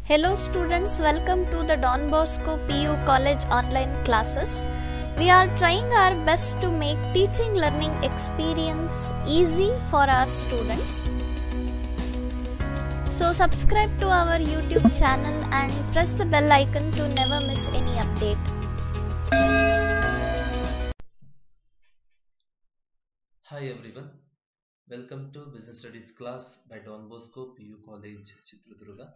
Hello students, welcome to the Don Bosco PU College online classes. We are trying our best to make teaching learning experience easy for our students. So subscribe to our YouTube channel and press the bell icon to never miss any update. Hi everyone, welcome to Business Studies class by Don Bosco PU College Chitradurga.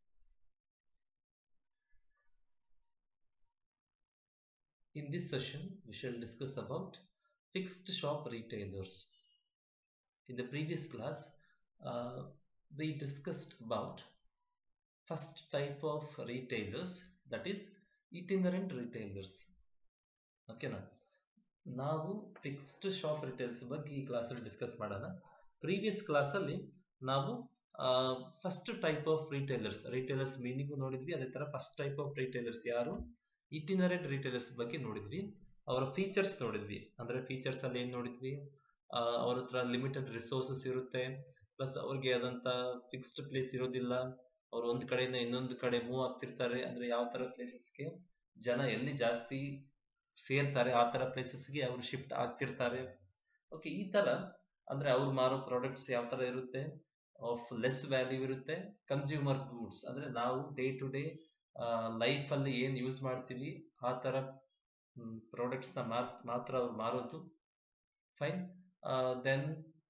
In this session, we shall discuss about fixed shop retailers. In the previous class, uh, we discussed about first type of retailers that is itinerant retailers. ಓಕೆನಾ ನಾವು fixed shop retails ಬಗ್ಗೆ ಈ ಕ್ಲಾಸಲ್ಲಿ discuss ಮಾಡೋಣ previous ಕ್ಲಾಸಲ್ಲಿ ನಾವು first type of retailers retailers meaning ನೋಡಿದ್ವಿ ಅದೇ ತರ ಫಸ್ಟ್ ಟೈಪ್ ಆಫ್ ರಿಟೇಲರ್ಸ್ ಯಾರು ಇಟಿನರೆಂಟ್ ರಿಟೇಲರ್ಸ್ ಬಗ್ಗೆ ನೋಡಿದ್ವಿ ಅವರ ಫೀಚರ್ಸ್ ನೋಡಿದ್ವಿ ಅಂದ್ರೆ ಫೀಚರ್ಸ್ ಅಲ್ಲಿ ಏನ್ ನೋಡಿದ್ವಿ ಅವ್ರ ಹತ್ರ ಲಿಮಿಟೆಡ್ ರಿಸೋರ್ಸಸ್ ಇರುತ್ತೆ ಪ್ಲಸ್ ಅವ್ರಿಗೆ ಆದಂತ ಫಿಕ್ಸ್ಡ್ ಪ್ಲೇಸ್ ಇರೋದಿಲ್ಲ ಅವ್ರು ಒಂದ್ ಕಡೆಯಿಂದ ಇನ್ನೊಂದು ಕಡೆ ಮೂವ್ ಆಗ್ತಿರ್ತಾರೆ ಅಂದ್ರೆ ಯಾವ ತರ ಪ್ಲೇಸಸ್ಗೆ ಜನ ಎಲ್ಲಿ ಜಾಸ್ತಿ ಸೇರ್ತಾರೆ ಆ ತರ ಪ್ಲೇಸಸ್ಗೆ ಅವರು ಶಿಫ್ಟ್ ಆಗ್ತಿರ್ತಾರೆ ಓಕೆ ಈ ತರ ಅಂದ್ರೆ ಅವ್ರು ಮಾರೋ ಪ್ರಾಡಕ್ಟ್ಸ್ ಯಾವ ತರ ಇರುತ್ತೆ ಆಫ್ ಲೆಸ್ ವ್ಯಾಲ್ಯೂ ಇರುತ್ತೆ ಕನ್ಸ್ಯೂಮರ್ ಗೂಡ್ಸ್ ಅಂದ್ರೆ ನಾವು ಡೇ ಟು ಡೇ ಲೈಫ್ ಅಲ್ಲಿ ಏನ್ ಯೂಸ್ ಮಾಡ್ತೀವಿ ಆ ತರ ಪ್ರಾಡಕ್ಟ್ಸ್ ನ ಮಾತ್ರ ಅವ್ರು ಮಾರೋದು ಫೈನ್ ದೆನ್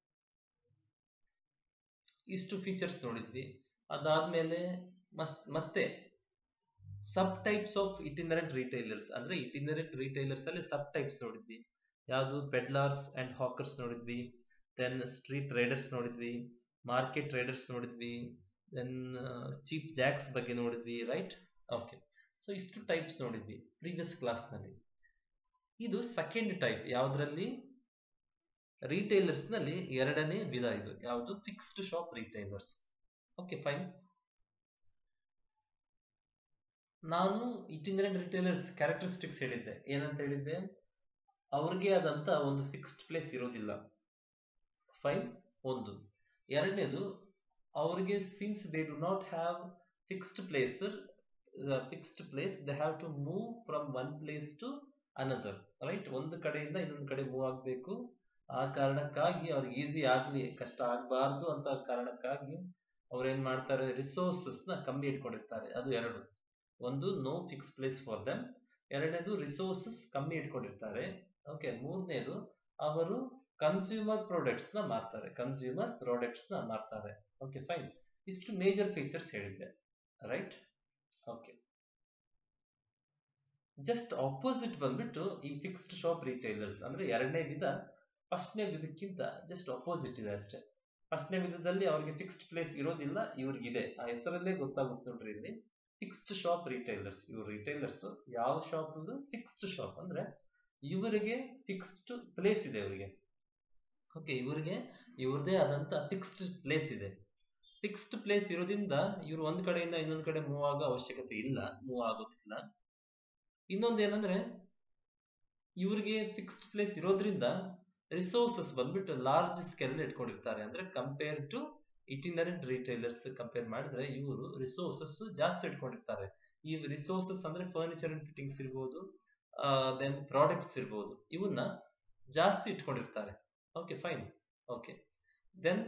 ಇಷ್ಟು ಫೀಚರ್ಸ್ ನೋಡಿದ್ವಿ ಅದಾದ್ಮೇಲೆ ಮತ್ತೆ sub types of itinerant retailers ಅಂದ್ರೆ ಇಟಿನರೆಂಟ್ ರಿಟೈಲರ್ಸ್ ಅಲ್ಲಿ ಸಬ್ ಟೈಪ್ಸ್ ನೋಡಿದ್ವಿ ಯಾವುದು ಪೆಡ್ಲಾರ್ಸ್ ಅಂಡ್ ಹಾಕರ್ಸ್ ನೋಡಿದ್ವಿ ದೆನ್ ಸ್ಟ್ರೀಟ್ ಟ್ರೇಡರ್ಸ್ ನೋಡಿದ್ವಿ ಮಾರ್ಕೆಟ್ ಟ್ರೇಡರ್ಸ್ ನೋಡಿದ್ವಿ ದೆನ್ ಚೀಪ್ ಜಾಕ್ಸ್ ಬಗ್ಗೆ ನೋಡಿದ್ವಿ ರೈಟ್ ಓಕೆ ಸೊ ಇಷ್ಟು ಟೈಪ್ಸ್ ನೋಡಿದ್ವಿ ಪ್ರೀವಿಯಸ್ ಕ್ಲಾಸ್ ನಲ್ಲಿ ಇದು ಸೆಕೆಂಡ್ ಟೈಪ್ ಯಾವ್ದ್ರಲ್ಲಿ ರಿಟೈಲರ್ಸ್ ನಲ್ಲಿ ಎರಡನೇ ವಿಧ ಇದು ಯಾವುದು fixed shop retailers okay fine ನಾನು ಇಟಿನರೆಂಟ್ ರಿಟೇಲರ್ಸ್ ಕ್ಯಾರೆಕ್ಟರಿಸ್ಟಿಕ್ಸ್ ಹೇಳಿದ್ದೆ ಏನಂತ ಹೇಳಿದ್ದೆ ಅವ್ರಿಗೆ ಆದಂತ ಒಂದು ಫಿಕ್ಸ್ಡ್ ಪ್ಲೇಸ್ ಇರೋದಿಲ್ಲ ಫೈನ್ ಒಂದು ಎರಡನೇದು ಅವ್ರಿಗೆ since they do not have fixed place fixed place they have to move from one place to another right ಒಂದು ಕಡೆಯಿಂದ ಇನ್ನೊಂದು ಕಡೆ ಮೂವ್ ಆಗಬೇಕು ಆ ಕಾರಣಕ್ಕಾಗಿ ಅವ್ರಿಗೆ ಈಸಿ ಆಗ್ಲಿ ಕಷ್ಟ ಆಗಬಾರ್ದು ಅಂತ ಕಾರಣಕ್ಕಾಗಿ ಅವ್ರು ಏನ್ ಮಾಡ್ತಾರೆ ರಿಸೋರ್ಸಸ್ ನ ಕಮ್ಮಿ ಇಟ್ಕೊಂಡಿರ್ತಾರೆ ಅದು ಎರಡು ಒಂದು no fix place for them ಎರಡನೇದು ರಿಸೋರ್ಸಸ್ ಕಮ್ಮಿ ಇಟ್ಕೊಂಡಿರ್ತಾರೆ ಓಕೆ ಮೂರನೇದು ಅವರು ಕನ್ಸ್ಯೂಮರ್ ಪ್ರಾಡಕ್ಟ್ಸ್ ನ ಮಾರ್ತಾರೆ ಕನ್ಸ್ಯೂಮರ್ ಪ್ರಾಡಕ್ಟ್ಸ್ ನ ಮಾರ್ತಾರೆ ಓಕೆ ಫೈನ್ ಇಷ್ಟು ಮೇಜರ್ ಫೀಚರ್ಸ್ ಹೇಳಿದ್ದೆ ರೈಟ್ ಓಕೆ ಜಸ್ಟ್ ಆಪೋಸಿಟ್ ಬಂದ್ಬಿಟ್ಟು ಈ ಫಿಕ್ಸ್ಡ್ ಶಾಪ್ ರಿಟೈಲರ್ಸ್ ಅಂದ್ರೆ ಎರಡನೇ ವಿಧ ಫಸ್ಟ್ನೇ ವಿಧಕ್ಕಿಂತ ಜಸ್ಟ್ ಆಪೋಸಿಟ್ ಇದೆ ಅಷ್ಟೇ ಫಸ್ಟ್ನೇ ವಿಧದಲ್ಲಿ ಅವ್ರಿಗೆ ಫಿಕ್ಸ್ಡ್ ಪ್ಲೇಸ್ ಇರೋದಿಲ್ಲ ಇವ್ರಿಗಿದೆ ಆ ಹೆಸರಲ್ಲೇ ಗೊತ್ತಾಗುತ್ತೆ ನೋಡ್ರಿ ಇಲ್ಲಿ ಫಿಕ್ಸ್ಡ್ ಶಾಪ್ ರಿಟೈಲರ್ಸ್ ಇವ್ರು ರಿಟೈಲರ್ಸ್ ಯಾವ ಶಾಪ್ ಫಿಕ್ಸ್ಡ್ ಶಾಪ್ ಅಂದ್ರೆ ಇವರಿಗೆ ಫಿಕ್ಸ್ಡ್ ಪ್ಲೇಸ್ ಇದೆ ಇವರಿಗೆ ಓಕೆ ಇವರಿಗೆ ಇವ್ರದೇ ಆದಂತ ಫಿಕ್ಸ್ಡ್ ಪ್ಲೇಸ್ ಇದೆ ಫಿಕ್ಸ್ಡ್ ಪ್ಲೇಸ್ ಇರೋದ್ರಿಂದ ಇವ್ರು ಒಂದ್ ಕಡೆಯಿಂದ ಇನ್ನೊಂದ್ ಕಡೆ ಮೂವ್ ಆಗೋ ಅವಶ್ಯಕತೆ ಇಲ್ಲ ಮೂವ್ ಆಗೋದಿಲ್ಲ ಇನ್ನೊಂದು ಏನಂದ್ರೆ ಇವ್ರಿಗೆ ಫಿಕ್ಸ್ಡ್ ಪ್ಲೇಸ್ ಇರೋದ್ರಿಂದ ರಿಸೋರ್ಸಸ್ ಬಂದ್ಬಿಟ್ಟು ಲಾರ್ಜ್ ಸ್ಕೇಲ್ ಇಟ್ಕೊಂಡಿರ್ತಾರೆ ಅಂದ್ರೆ compare to itinerant retailers compare ಮಾಡಿದ್ರೆ ಇವರು ರಿಸೋರ್ಸಸ್ ಜಾಸ್ತಿ ಇಟ್ಕೊಂಡಿರ್ತಾರೆ ಈ ರಿಸೋರ್ಸಸ್ ಅಂದ್ರೆ ಫರ್ನಿಚರ್ ಅಂಡ್ ಫಿಟ್ಟಿಂಗ್ಸ್ ಇರ್ಬೋದು ದೆನ್ ಪ್ರಾಡಕ್ಟ್ಸ್ ಇರ್ಬೋದು ಇವನ್ನ ಜಾಸ್ತಿ ಇಟ್ಕೊಂಡಿರ್ತಾರೆ okay fine okay then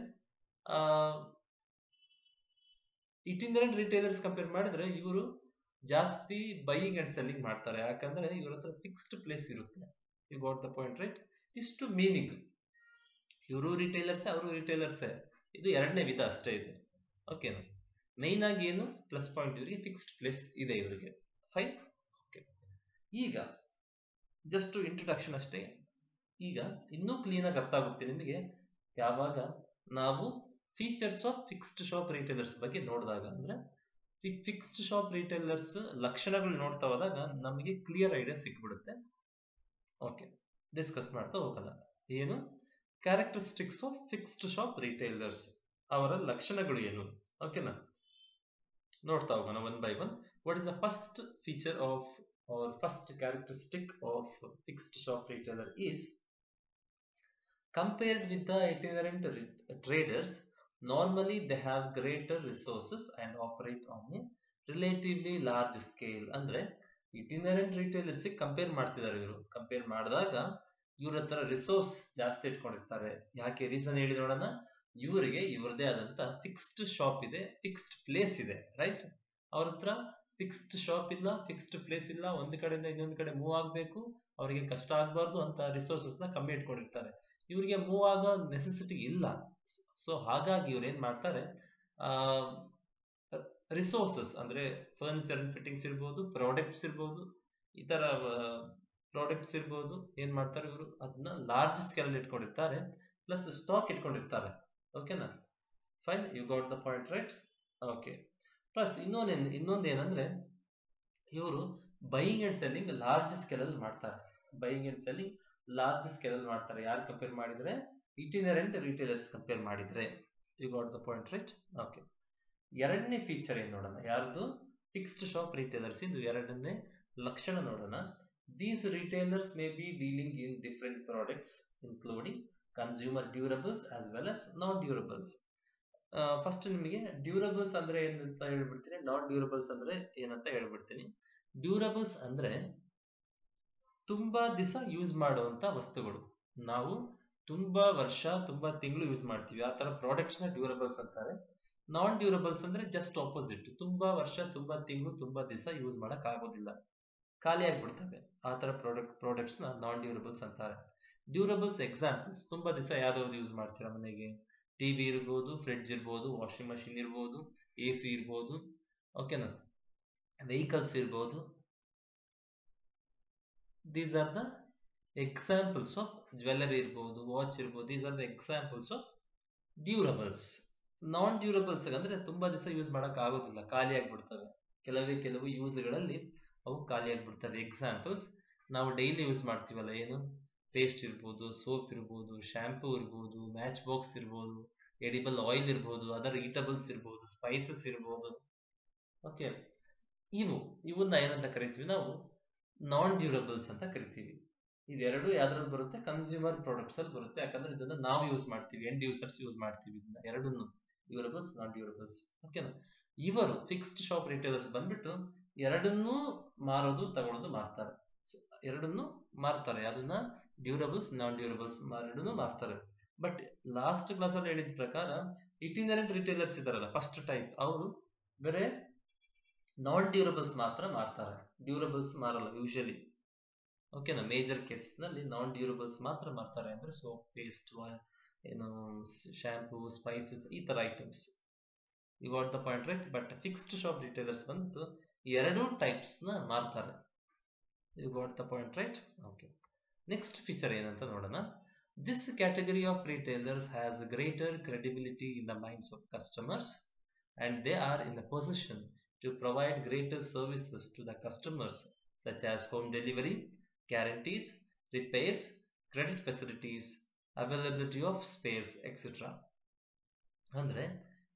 itinerant retailers compare ಮಾಡಿದ್ರೆ ಇವರು ಜಾಸ್ತಿ ಬೈಯಿಂಗ್ ಅಂಡ್ ಸೆಲ್ಲಿಂಗ್ ಮಾಡ್ತಾರೆ ಯಾಕಂದ್ರೆ ಇವ್ರ ಹತ್ರ ಫಿಕ್ಸ್ಡ್ ಪ್ಲೇಸ್ ಇರುತ್ತೆ you got the point right ಇಷ್ಟು ಮೀನಿಂಗ್ ಇವರು ರಿಟೈಲರ್ಸೇ ಅವರು ರಿಟೈಲರ್ಸೇ ಇದು ಎರಡನೇ ವಿಧ ಅಷ್ಟೇ ಇದೆ ಓಕೆನಾ ಮೈನ್ ಆಗಿ ಏನು ಪ್ಲಸ್ ಪಾಯಿಂಟ್ ಇವರಿಗೆ ಫಿಕ್ಸ್ಡ್ ಪ್ಲೇಸ್ ಇದೆ ಇವರಿಗೆ ಫೈನ್ ಓಕೆ ಈಗ ಜಸ್ಟ್ ಇಂಟ್ರೊಡಕ್ಷನ್ ಅಷ್ಟೇ ಈಗ ಇನ್ನೂ ಕ್ಲೀನ್ ಆಗಿ ಅರ್ಥ ಆಗುತ್ತೆ ನಿಮಗೆ ಯಾವಾಗ ನಾವು features of fixed shop retailers ಬಗ್ಗೆ ನೋಡಿದಾಗ ಅಂದ್ರೆ ಫಿಕ್ಸ್ಡ್ ಶಾಪ್ ರಿಟೈಲರ್ಸ್ ಲಕ್ಷಣಗಳು ನೋಡ್ತಾ ಹೋದಾಗ ನಮಗೆ ಕ್ಲಿಯರ್ ಐಡಿಯಾ ಸಿಕ್ಬಿಡುತ್ತೆ ಓಕೆ ಡಿಸ್ಕಸ್ ಮಾಡ್ತಾ ಹೋಗೋಣ ಏನು characteristics of fixed shop retailers ಅವರ ಲಕ್ಷಣಗಳು ಏನು ಓಕೆನಾ ನೋಡ್ತಾ ಹೋಗೋಣ one by one what is the first feature of or first characteristic of fixed shop retailer is compared with the itinerant traders normally they have greater resources and operate on a relatively large scale ಅಂದ್ರೆ itinerant retailers compare ಮಾಡ್ತಿದ್ದಾರೆ ಇವರು compare ಮಾಡಿದಾಗ ಇವ್ರ ಹತ್ರ resource ಜಾಸ್ತಿ ಇಟ್ಕೊಂಡಿರ್ತಾರೆ ಯಾಕೆ reason ಹೇಳಿ ನೋಡೋಣ ಇವರಿಗೆ ಇವ್ರದೇ ಆದಂತ ಫಿಕ್ಸ್ಡ್ ಶಾಪ್ ಇದೆ ಫಿಕ್ಸ್ಡ್ ಪ್ಲೇಸ್ ಇದೆ ರೈಟ್ ಅವ್ರ ಹತ್ರ ಫಿಕ್ಸ್ಡ್ ಶಾಪ್ ಇಲ್ಲ ಫಿಕ್ಸ್ಡ್ ಪ್ಲೇಸ್ ಇಲ್ಲ ಒಂದ್ ಕಡೆಯಿಂದ ಇನ್ನೊಂದ್ ಕಡೆ ಮೂವ್ ಆಗ್ಬೇಕು ಅವರಿಗೆ ಕಷ್ಟ ಆಗ್ಬಾರ್ದು ಅಂತ ರಿಸೋರ್ಸಸ್ ನ ಕಮ್ಮಿ ಇಟ್ಕೊಂಡಿರ್ತಾರೆ ಇವರಿಗೆ ಮೂವ್ ಆಗೋ ನೆಸೆಸಿಟಿ ಇಲ್ಲ ಸೊ ಹಾಗಾಗಿ ಇವ್ರು ಏನ್ ಮಾಡ್ತಾರೆ ಆ ರಿಸೋರ್ಸಸ್ ಅಂದ್ರೆ ಫರ್ನಿಚರ್ ಅಂಡ್ ಫಿಟ್ಟಿಂಗ್ಸ್ ಇರ್ಬೋದು ಪ್ರಾಡಕ್ಟ್ಸ್ ಇರ್ಬೋದು ಈ ತರ ಪ್ರಾಡಕ್ಟ್ಸ್ ಇರ್ಬೋದು ಏನ್ ಮಾಡ್ತಾರೆ ಇವರು ಅದನ್ನ ಲಾರ್ಜ್ ಸ್ಕೇಲ್ ಅಲ್ಲಿ ಇಟ್ಕೊಂಡಿರ್ತಾರೆ ಪ್ಲಸ್ ಸ್ಟಾಕ್ ಇಟ್ಕೊಂಡಿರ್ತಾರೆ ಓಕೆನಾ fine you got the point right okay plus ಇನ್ನೊಂದೇನು ಇನ್ನೊಂದು ಏನಂದ್ರೆ ಇವರು buying and selling large scale ಅಲ್ಲಿ ಮಾಡ್ತಾರೆ buying and selling large scale ಅಲ್ಲಿ ಮಾಡ್ತಾರೆ ಯಾರು ಕಂಪೇರ್ ಮಾಡಿದ್ರೆ ಇಟಿನರೆಂಟ್ ರಿಟೇಲರ್ಸ್ ಕಂಪೇರ್ ಮಾಡಿದ್ರೆ you got the point right okay ಎರಡನೇ ಫೀಚರ್ ಏನ್ ನೋಡೋಣ ಯಾರ್ದು ಫಿಕ್ಸ್ಡ್ ಶಾಪ್ ರಿಟೇಲರ್ಸ್ ಇದು ಎರಡನೇ ಲಕ್ಷಣ ನೋಡೋಣ these retailers may be dealing in different products including consumer durables as well as non durables first ನಿಮಗೆ ಡ್ಯೂರಬಲ್ಸ್ ಅಂದ್ರೆ ಏನಂತ ಹೇಳ್ಬಿಡ್ತೀನಿ ನಾನ್ ಡ್ಯೂರಬಲ್ಸ್ ಅಂದ್ರೆ ಏನಂತ ಹೇಳ್ಬಿಡ್ತೀನಿ ಡ್ಯೂರಬಲ್ಸ್ ಅಂದ್ರೆ ತುಂಬಾ ದಿವಸ ಯೂಸ್ ಮಾಡುವಂತ ವಸ್ತುಗಳು ನಾವು ತುಂಬಾ ವರ್ಷ ತುಂಬಾ ತಿಂಗಳು ಯೂಸ್ ಮಾಡ್ತೀವಿ ಆ ತರ ಪ್ರಾಡಕ್ಟ್ಸ್ ನ ಡ್ಯೂರಬಲ್ಸ್ ಅಂತಾರೆ ನಾನ್ ಡ್ಯೂರಬಲ್ಸ್ ಅಂದ್ರೆ ಜಸ್ಟ್ ಆಪೋಸಿಟ್ ತುಂಬಾ ವರ್ಷ ತುಂಬಾ ತಿಂಗಳು ತುಂಬಾ ದಿವಸ ಯೂಸ್ ಮಾಡಕ್ ಆಗೋದಿಲ್ಲ ಖಾಲಿ ಆಗ್ಬಿಡ್ತವೆ ಆ ತರ ಪ್ರಾಡಕ್ಟ್ ಪ್ರಾಡಕ್ಟ್ಸ್ ನ ನಾನ್ ಡ್ಯೂರಬಲ್ಸ್ ಅಂತಾರೆ ಡ್ಯೂರಬಲ್ಸ್ ಎಕ್ಸಾಂಪಲ್ಸ್ ತುಂಬಾ ದಿವಸ ಯಾವ್ದಾವ್ದು ಯೂಸ್ ಮಾಡ್ತೀರಾ ಮನೆಗೆ ಟಿವಿ ಇರ್ಬೋದು ಫ್ರಿಡ್ಜ್ ಇರ್ಬೋದು ವಾಷಿಂಗ್ ಮಷಿನ್ ಇರ್ಬೋದು ಎ ಸಿ ಇರ್ಬೋದು ಓಕೆನಾ ವೆಹಿಕಲ್ಸ್ ಇರ್ಬೋದು these are the examples of jewellery ಇರ್ಬೋದು ವಾಚ್ ಇರ್ಬೋದು these are the examples of durables non durables ಅಂದ್ರೆ ತುಂಬಾ ದಿವಸ ಯೂಸ್ ಮಾಡಕ್ ಆಗೋದಿಲ್ಲ ಖಾಲಿ ಆಗ್ಬಿಡ್ತವೆ ಕೆಲವೇ ಕೆಲವು ಯೂಸ್ಗಳಲ್ಲಿ ಅವು ಖಾಲಿ ಆಗ್ಬಿಡ್ತವೆ ಎಕ್ಸಾಂಪಲ್ಸ್ ನಾವು ಡೈಲಿ ಯೂಸ್ ಮಾಡ್ತೀವಲ್ಲ ಏನು ಪೇಸ್ಟ್ ಇರ್ಬೋದು ಸೋಪ್ ಇರ್ಬೋದು ಶಾಂಪೂ ಇರ್ಬೋದು ಮ್ಯಾಚ್ ಬಾಕ್ಸ್ ಇರ್ಬೋದು ಎಡಿಬಲ್ ಆಯಿಲ್ ಇರ್ಬೋದು ಅದರ್ ಈಟಬಲ್ಸ್ ಇರ್ಬೋದು ಸ್ಪೈಸಸ್ ಇರ್ಬೋದು ಓಕೆ ಇವು ಇವನ್ನ ಏನಂತ ಕರಿತೀವಿ ನಾವು ನಾನ್ ಡ್ಯೂರಬಲ್ಸ್ ಅಂತ ಕರಿತೀವಿ ಇವೆರಡು ಯಾವ್ದ್ರಲ್ಲಿ ಬರುತ್ತೆ ಕನ್ಸ್ಯೂಮರ್ ಪ್ರಾಡಕ್ಟ್ಸ್ ಅಲ್ಲಿ ಬರುತ್ತೆ ಯಾಕಂದ್ರೆ ಇದನ್ನ ನಾವು ಯೂಸ್ ಮಾಡ್ತೀವಿ ಎಂಡ್ ಯೂಸರ್ಸ್ ಯೂಸ್ ಮಾಡ್ತೀವಿ ಇದನ್ನ ಎರಡನ್ನು ಡ್ಯೂರಬಲ್ಸ್ ನಾನ್ ಡ್ಯೂರಬಲ್ಸ್ ಓಕೆನಾ ಇವರು ಫಿಕ್ಸ್ಡ್ ಶಾಪ್ ರಿಟೇಲರ್ಸ್ ಬಂದ್ಬಿಟ್ಟು ಎರಡನ್ನೂ ಮಾರೋದು ತಗೊಳ್ಳೋದು ಮಾರ್ತಾರೆ ಎರಡನ್ನೂ ಮಾರ್ತಾರೆ ಅದನ್ನ ಡ್ಯೂರಬಲ್ಸ್ ನಾನ್ ಡ್ಯೂರಬಲ್ಸ್ ಎರಡನ್ನೂ ಮಾರ್ತಾರೆ ಬಟ್ ಲಾಸ್ಟ್ ಕ್ಲಾಸ್ ಅಲ್ಲಿ ಹೇಳಿದ ಪ್ರಕಾರ ಇಟಿನರೆಂಟ್ ರಿಟೇಲರ್ಸ್ ಇದಾರಲ್ಲ ಫಸ್ಟ್ ಟೈಪ್ ಅವರು ಬೇರೆ ನಾನ್ ಡ್ಯೂರಬಲ್ಸ್ ಮಾತ್ರ ಮಾರ್ತಾರೆ ಡ್ಯೂರಬಲ್ಸ್ ಮಾರಲ್ಲ ಯೂಶಲಿ ಓಕೆನಾ ಮೇಜರ್ ಕೇಸಸ್ ನಲ್ಲಿ ನಾನ್ ಡ್ಯೂರಬಲ್ಸ್ ಮಾತ್ರ ಮಾರ್ತಾರೆ ಅಂದ್ರೆ ಸೋಪ್ ಪೇಸ್ಟ್ ಏನು ಶಾಂಪೂ ಸ್ಪೈಸಸ್ ಈ ತರ items you got the point right but fixed shop retailers ಬಂದು ಎರಡು ಟೈಪ್ಸ್ ನ ಮಾರ್ತಾರೆ you got the point right okay next feature ಏನಂತ ನೋಡೋಣ this category of retailers has greater credibility in the minds of customers and they are in the position to provide greater services to the customers such as home delivery guarantees, repairs, credit facilities, availability of spares, etc. ಅಂದ್ರೆ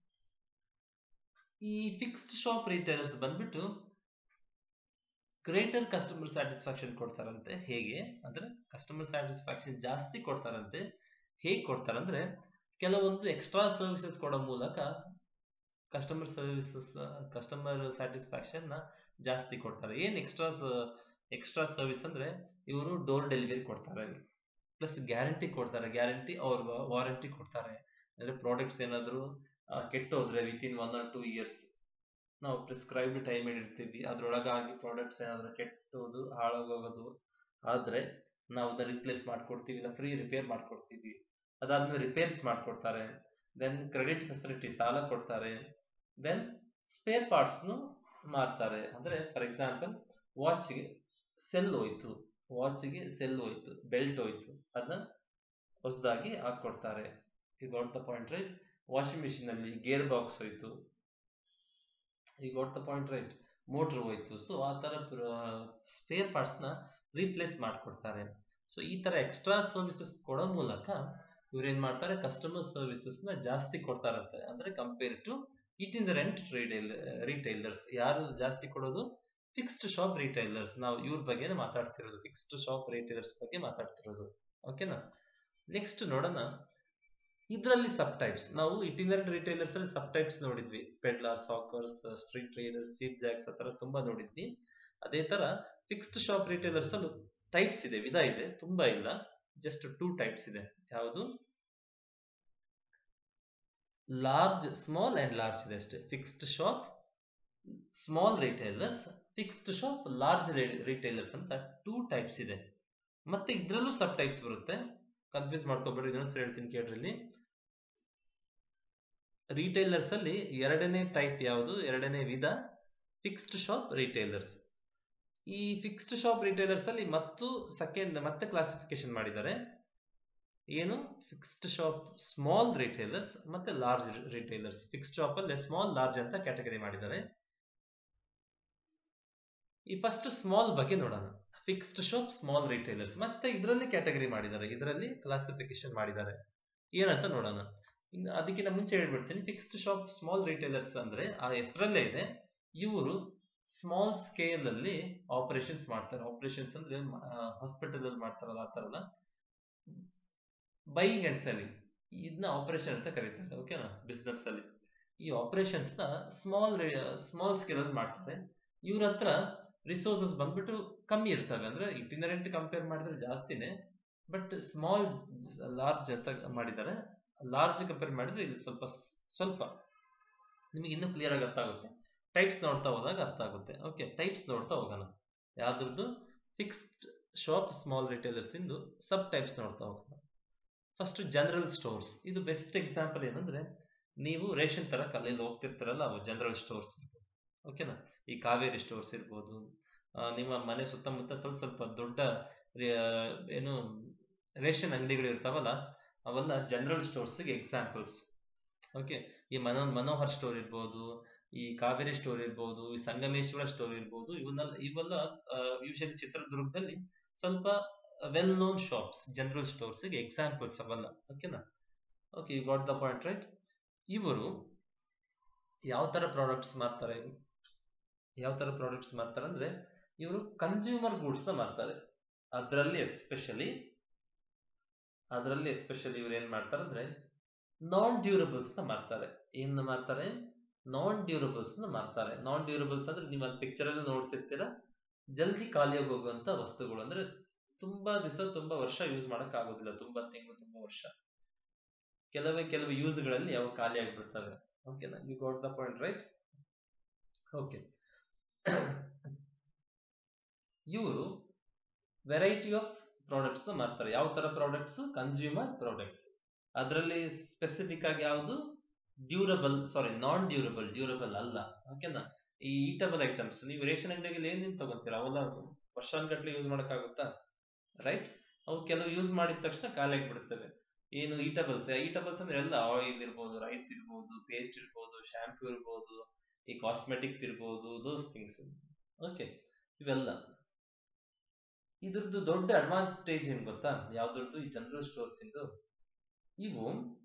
ಈ fixed shop retailers ಬಂದ್ಬಿಟ್ಟು greater customer satisfaction ಕೊಡ್ತಾರಂತೆ ಹೇಗೆ ಅಂದ್ರೆ customer satisfaction ಜಾಸ್ತಿ ಕೊಡ್ತಾರಂತೆ ಹೇಗೆ ಕೊಡ್ತಾರಂದ್ರೆ ಕೆಲವೊಂದು ಎಕ್ಸ್ಟ್ರಾ ಸರ್ವಿಸಸ್ ಕೊಡೋ ಮೂಲಕ ಕಸ್ಟಮರ್ ಸರ್ವಿಸಸ್ ಕಸ್ಟಮರ್ ಸ್ಯಾಟಿಸ್ಫ್ಯಾಕ್ಷನ್ ನ ಜಾಸ್ತಿ ಕೊಡ್ತಾರೆ ಏನ್ ಎಕ್ಸ್ಟ್ರಾ ಎಕ್ಸ್ಟ್ರಾ ಸರ್ವಿಸ್ ಅಂದ್ರೆ ಇವರು ಡೋರ್ ಡೆಲಿವರಿ ಕೊಡ್ತಾರೆ ಪ್ಲಸ್ ಗ್ಯಾರಂಟಿ ಕೊಡ್ತಾರೆ ಗ್ಯಾರಂಟಿ ಅವ್ರ ವಾರಂಟಿ ಕೊಡ್ತಾರೆ ಅಂದ್ರೆ ಪ್ರಾಡಕ್ಟ್ಸ್ ಏನಾದ್ರು ಕೆಟ್ಟೋದ್ರೆ within one or two years ನಾವು ಪ್ರಿಸ್ಕ್ರೈಬ್ಡ್ ಟೈಮ್ ಇಟ್ಟಿರ್ತೀವಿ ಅದ್ರೊಳಗಾಗಿ ಪ್ರಾಡಕ್ಟ್ಸ್ ಏನಾದ್ರು ಕೆಟ್ಟೋದು ಹಾಳಾಗೋಗೋದು ಆದ್ರೆ ನಾವು ಅದನ್ನ ರಿಪ್ಲೇಸ್ ಮಾಡ್ಕೊಡ್ತೀವಿ ಇಲ್ಲ ಫ್ರೀ ರಿಪೇರ್ ಮಾಡ್ಕೊಡ್ತೀವಿ ಅದಾದ್ಮೇಲೆ ರಿಪೇರ್ಸ್ ಮಾಡ್ಕೊಡ್ತಾರೆ ದೆನ್ ಕ್ರೆಡಿಟ್ ಫೆಸಿಲಿಟಿ ಸಾಲ ಕೊಡ್ತಾರೆ ದೆನ್ ಸ್ಪೇರ್ ಪಾರ್ಟ್ಸ್ನು ಮಾರ್ತಾರೆ ಅಂದ್ರೆ ಫಾರ್ ಎಕ್ಸಾಂಪಲ್ ವಾಚ್ಗೆ ಸೆಲ್ ಹೋಯ್ತು ವಾಚ್ಗೆ ಸೆಲ್ ಹೋಯ್ತು ಬೆಲ್ಟ್ ಹೋಯ್ತು ಅದನ್ನ ಹೊಸದಾಗಿ ಹಾಕೊಡ್ತಾರೆ ಈ got the point right washing machine ಅಲ್ಲಿ ಗೇರ್ ಬಾಕ್ಸ್ ಹೋಯ್ತು ಈ got the point right motor ಹೋಯ್ತು ಸೊ ಆ ತರ ಸ್ಪೇರ್ ಪಾರ್ಟ್ಸ್ ನ ರೀಪ್ಲೇಸ್ ಮಾಡ್ಕೊಡ್ತಾರೆ ಸೊ ಈ ತರ ಎಕ್ಸ್ಟ್ರಾ ಸರ್ವಿಸಸ್ ಕೊಡೋ ಮೂಲಕ ಇವ್ರೇನ್ ಮಾಡ್ತಾರೆ ಕಸ್ಟಮರ್ ಸರ್ವಿಸಸ್ ನ ಜಾಸ್ತಿ ಕೊಡ್ತಾರಂತೆ ಅಂದ್ರೆ compare to itinerant trade retailers ಯಾರು ಜಾಸ್ತಿ ಕೊಡೋದು ಫಿಕ್ಸ್ಡ್ ಶಾಪ್ ರಿಟೈಲರ್ಸ್ ನಾವು ಇವ್ರ ಬಗ್ಗೆ ಮಾತಾಡ್ತಿರೋದು ಫಿಕ್ಸ್ಡ್ ಶಾಪ್ ರಿಟೈಲರ್ಸ್ ಬಗ್ಗೆ ಮಾತಾಡ್ತಿರೋದು ಓಕೆನಾ ನೆಕ್ಸ್ಟ್ ನೋಡೋಣ ಇದರಲ್ಲಿ ಸಬ್ ಟೈಪ್ಸ್ ನಾವು ಇಟಿನರಿ ರಿಟೈಲರ್ಸ್ ಅಲ್ಲಿ ಸಬ್ ಟೈಪ್ಸ್ ನೋಡಿದ್ವಿ peddler hawkers street traders cheap jacks ಆ ತರ ತುಂಬಾ ನೋಡಿದ್ವಿ ಅದೇ ತರ ಫಿಕ್ಸ್ಡ್ ಶಾಪ್ ರಿಟೈಲರ್ಸ್ ಅಲ್ಲಿ ಟೈಪ್ಸ್ ಇದೆ ವಿಧ ಇದೆ ತುಂಬಾ ಇಲ್ಲ ಜಸ್ಟ್ ಟೂ ಟೈಪ್ಸ್ ಇದೆ ಯಾವುದು ಲಾರ್ಜ್ ಸ್ಮಾಲ್ ಅಂಡ್ ಲಾರ್ಜ್ ಇದೆ ಅಷ್ಟೇ fixed shop small retailers fixed shop large retailers ಅಂತ ಟೂ ಟೈಪ್ಸ್ ಇದೆ ಮತ್ತೆ ಇದ್ರಲ್ಲೂ ಸಬ್ ಟೈಪ್ಸ್ ಬರುತ್ತೆ ಕನ್ಫ್ಯೂಸ್ ಮಾಡ್ಕೋಬೇಡಿ ಇದನ್ನ ಹೇಳ್ತೀನಿ ಕೇಳ್ರಿ ರಿಟೈಲರ್ಸ್ ಅಲ್ಲಿ ಎರಡನೇ ಟೈಪ್ ಯಾವುದು ಎರಡನೇ ವಿಧ ಫಿಕ್ಸ್ಡ್ ಶಾಪ್ ರಿಟೈಲರ್ಸ್ ಈ ಫಿಕ್ಸ್ಡ್ ಶಾಪ್ ರಿಟೈಲರ್ಸ್ ಅಲ್ಲಿ ಮತ್ತು ಸೆಕೆಂಡ್ ಮತ್ತೆ ಕ್ಲಾಸಿಫಿಕೇಶನ್ ಮಾಡಿದ್ದಾರೆ ಏನು ಫಿಕ್ಸ್ಡ್ ಶಾಪ್ ಸ್ಮಾಲ್ ರಿಟೈಲರ್ಸ್ ಮತ್ತೆ ಲಾರ್ಜ್ ರಿಟೈಲರ್ಸ್ ಫಿಕ್ಸ್ಡ್ ಶಾಪ್ ಅಲ್ಲಿ ಸ್ಮಾಲ್ ಲಾರ್ಜ್ ಅಂತ ಕ್ಯಾಟಗರಿ ಮಾಡಿದ್ದಾರೆ ಈ ಫಸ್ಟ್ ಸ್ಮಾಲ್ ಬಗ್ಗೆ ನೋಡೋಣ ಫಿಕ್ಸ್ಡ್ ಶಾಪ್ ಸ್ಮಾಲ್ ರಿಟೈಲರ್ಸ್ ಮತ್ತೆ ಇದರಲ್ಲಿ ಕ್ಯಾಟಗರಿ ಮಾಡಿದ್ದಾರೆ ಇದರಲ್ಲಿ ಕ್ಲಾಸಿಫಿಕೇಶನ್ ಮಾಡಿದ್ದಾರೆ ಏನಂತ ನೋಡೋಣ ಇನ್ನು ಅದಕ್ಕಿಂತ ಮುಂಚೆ ಹೇಳ್ಬಿಡ್ತೀನಿ ಫಿಕ್ಸ್ಡ್ ಶಾಪ್ ಸ್ಮಾಲ್ ರಿಟೈಲರ್ಸ್ ಅಂದ್ರೆ ಆ ಹೆಸರಲ್ಲೇ ಇದೆ ಇವರು ಸ್ಮಾಲ್ ಸ್ಕೇಲ್ ಅಲ್ಲಿ ಆಪರೇಷನ್ಸ್ ಮಾಡ್ತಾರೆ ಆಪರೇಷನ್ಸ್ ಅಂದ್ರೆ ಹಾಸ್ಪಿಟಲ್ ಅಲ್ಲಿ ಮಾಡ್ತಾರಲ್ಲ ಆ ತರಲ್ಲ ಬೈಯಿಂಗ್ ಅಂಡ್ ಸೆಲ್ಲಿಂಗ್ ಇದನ್ನ ಆಪರೇಷನ್ ಅಂತ ಕರೀತಾರೆ ಓಕೆನಾ ಬಿಸ್ನೆಸ್ ಅಲ್ಲಿ ಈ ಆಪರೇಷನ್ಸ್ ನ ಸ್ಮಾಲ್ ಸ್ಮಾಲ್ ಸ್ಕೇಲ್ ಅಲ್ಲಿ ಮಾಡ್ತಾರೆ ಇವ್ರ ಹತ್ರ ರಿಸೋರ್ಸಸ್ ಬಂದ್ಬಿಟ್ಟು ಕಮ್ಮಿ ಇರ್ತವೆ ಅಂದ್ರೆ ಇಟಿನರೆಂಟ್ ಕಂಪೇರ್ ಮಾಡಿದ್ರೆ ಜಾಸ್ತಿನೇ ಬಟ್ ಸ್ಮಾಲ್ ಲಾರ್ಜ್ ಅಂತ ಮಾಡಿದ್ದಾರೆ ಲಾರ್ಜ್ ಕಂಪೇರ್ ಮಾಡಿದ್ರೆ ಇದು ಸ್ವಲ್ಪ ಸ್ವಲ್ಪ ನಿಮಗೆ ಇನ್ನೂ ಕ್ಲಿಯರ್ ಆಗಿ ಅರ್ಥ ಆಗುತ್ತೆ ಟೈಪ್ಸ್ ನೋಡ್ತಾ ಹೋದಾಗ ಅರ್ಥ ಆಗುತ್ತೆ ಓಕೆ ಟೈಪ್ಸ್ ನೋಡ್ತಾ ಹೋಗೋಣ ಯಾವ್ದ್ರದ್ದು ಫಿಕ್ಸ್ಡ್ ಶಾಪ್ ಸ್ಮಾಲ್ ರಿಟೇಲರ್ಸ್ ಇಂದು ಸಬ್ ಟೈಪ್ಸ್ ನೋಡ್ತಾ ಹೋಗೋಣ ಫಸ್ಟ್ ಜನರಲ್ ಸ್ಟೋರ್ಸ್ ಇದು ಬೆಸ್ಟ್ ಎಕ್ಸಾಂಪಲ್ ಏನಂದ್ರೆ ನೀವು ರೇಷನ್ ತರ ಕಲ್ಲಲ್ಲಿ ಹೋಗ್ತಿರ್ತಾರಲ್ಲ ಅವು ಜನರಲ್ ಸ್ಟೋರ್ಸ್ ಓಕೆನಾ ಈ ಕಾವೇರಿ ಸ್ಟೋರ್ಸ್ ಇರ್ಬೋದು ನಿಮ್ಮ ಮನೆ ಸುತ್ತಮುತ್ತ ಸ್ವಲ್ಪ ಸ್ವಲ್ಪ ದೊಡ್ಡ ಏನು ರೇಷನ್ ಅಂಗಡಿಗಳು ಇರ್ತಾವಲ್ಲ ಅವೆಲ್ಲ ಜನರಲ್ ಸ್ಟೋರ್ಸ್ಗೆ ಎಕ್ಸಾಂಪಲ್ಸ್ ಓಕೆ ಈ ಮನೋ ಮನೋಹರ್ ಸ್ಟೋರ್ ಇರ್ಬೋದು ಈ ಕಾವೇರಿ ಸ್ಟೋರ್ ಇರ್ಬೋದು ಈ ಸಂಗಮೇಶ್ವರ ಸ್ಟೋರ್ ಇರ್ಬೋದು ಇವನ್ನೆಲ್ಲ ಇವೆಲ್ಲ ಯೂಶಲಿ ಚಿತ್ರದುರ್ಗದಲ್ಲಿ ಸ್ವಲ್ಪ ವೆಲ್ ನೋನ್ ಶಾಪ್ಸ್ ಜನರಲ್ ಸ್ಟೋರ್ಸ್ಗೆ ಎಕ್ಸಾಂಪಲ್ಸ್ ಅವೆಲ್ಲ ಓಕೆನಾ okay you got the point right ಇವರು ಯಾವ ತರ ಪ್ರಾಡಕ್ಟ್ಸ್ ಮಾರ್ತಾರೆ ಯಾವ ತರ ಪ್ರಾಡಕ್ಟ್ಸ್ ಮಾರ್ತಾರೆ ಅಂದ್ರೆ ಇವರು ಕನ್ಸ್ಯೂಮರ್ ಗೂಡ್ಸ್ ನ ಮಾರ್ತಾರೆ ಅದರಲ್ಲಿ ಎಸ್ಪೆಷಲಿ ಅದರಲ್ಲಿ ಎಸ್ಪೆಷಲಿ ಇವ್ರು ಏನ್ ಮಾಡ್ತಾರೆ ಅಂದ್ರೆ ನಾನ್ ಡ್ಯೂರಬಲ್ಸ್ ನ ಮಾರ್ತಾರೆ ಏನ್ ಮಾರ್ತಾರೆ ನಾನ್ ಡ್ಯೂರಬಲ್ಸ್ ನ ಮಾರ್ತಾರೆ ನಾನ್ ಡ್ಯೂರಬಲ್ಸ್ ಅಂದ್ರೆ ನೀವು ಅಲ್ಲಿ ಪಿಕ್ಚರ್ ಅಲ್ಲಿ ನೋಡ್ತಿರ್ತೀರಾ ಜಲ್ದಿ ಖಾಲಿಯಾಗಿ ಹೋಗುವಂತ ವಸ್ತುಗಳು ಅಂದ್ರೆ ತುಂಬಾ ದಿವಸ ತುಂಬಾ ವರ್ಷ ಯೂಸ್ ಮಾಡಕ್ ಆಗೋದಿಲ್ಲ ತುಂಬಾ ತಿಂಗಳು ತುಂಬಾ ವರ್ಷ ಕೆಲವೇ ಕೆಲವು ಯೂಸ್ ಗಳಲ್ಲಿ ಯಾವ ಖಾಲಿ ಆಗಿಬಿಡ್ತವೆ ಓಕೆನಾ you got the point right okay ಇವರು ವೆರೈಟಿ ಆಫ್ ಪ್ರಾಡಕ್ಟ್ಸ್ ನ ಮಾರ್ತಾರೆ ಯಾವ ತರ ಪ್ರಾಡಕ್ಟ್ಸ್ ಕನ್ಸ್ಯೂಮರ್ ಪ್ರಾಡಕ್ಟ್ಸ್ ಅದರಲ್ಲಿ ಸ್ಪೆಸಿಫಿಕ್ ಆಗಿ ಯಾವುದು durable sorry non durable durable ಅಲ್ಲ ಓಕೆನಾ ಈ ಈಟಬಲ್ ಐಟಮ್ಸ್ ನೀವು ರೇಷನ್ ಅಂಗಡಿಯಲ್ಲಿ ಏನೇನು ತಗೊಂತೀರಾ ಅವೆಲ್ಲ ವರ್ಷಾನ್ಗಟ್ಲೆ ಯೂಸ್ ಮಾಡಕ್ಕಾಗುತ್ತಾ ರೈಟ್ ಅವು ಕೆಲವು ಯೂಸ್ ಮಾಡಿದ ತಕ್ಷಣ ಖಾಲಿ ಆಗಿಬಿಡ್ತವೆ ಏನು ಈಟಬಲ್ಸ್ ಈಟಬಲ್ಸ್ ಅಂದ್ರೆ ಎಲ್ಲ ಆಯಿಲ್ ಇರ್ಬೋದು ರೈಸ್ ಇರ್ಬೋದು ಪೇಸ್ಟ್ ಇರ್ಬೋದು ಶಾಂಪೂ ಇರ್ಬೋದು ಈ ಕಾಸ್ಮೆಟಿಕ್ಸ್ ಇರ್ಬೋದು ದೋಸ್ ಥಿಂಗ್ಸ್ ಓಕೆ ಇವೆಲ್ಲ ಇದ್ರದ್ದು ದೊಡ್ಡ ಅಡ್ವಾಂಟೇಜ್ ಏನ್ ಗೊತ್ತಾ ಯಾವ್ದ್ರದ್ದು ಈ ಜನರಲ್ ಸ್ಟೋರ್ಸ್ ಇಂದು ಇವು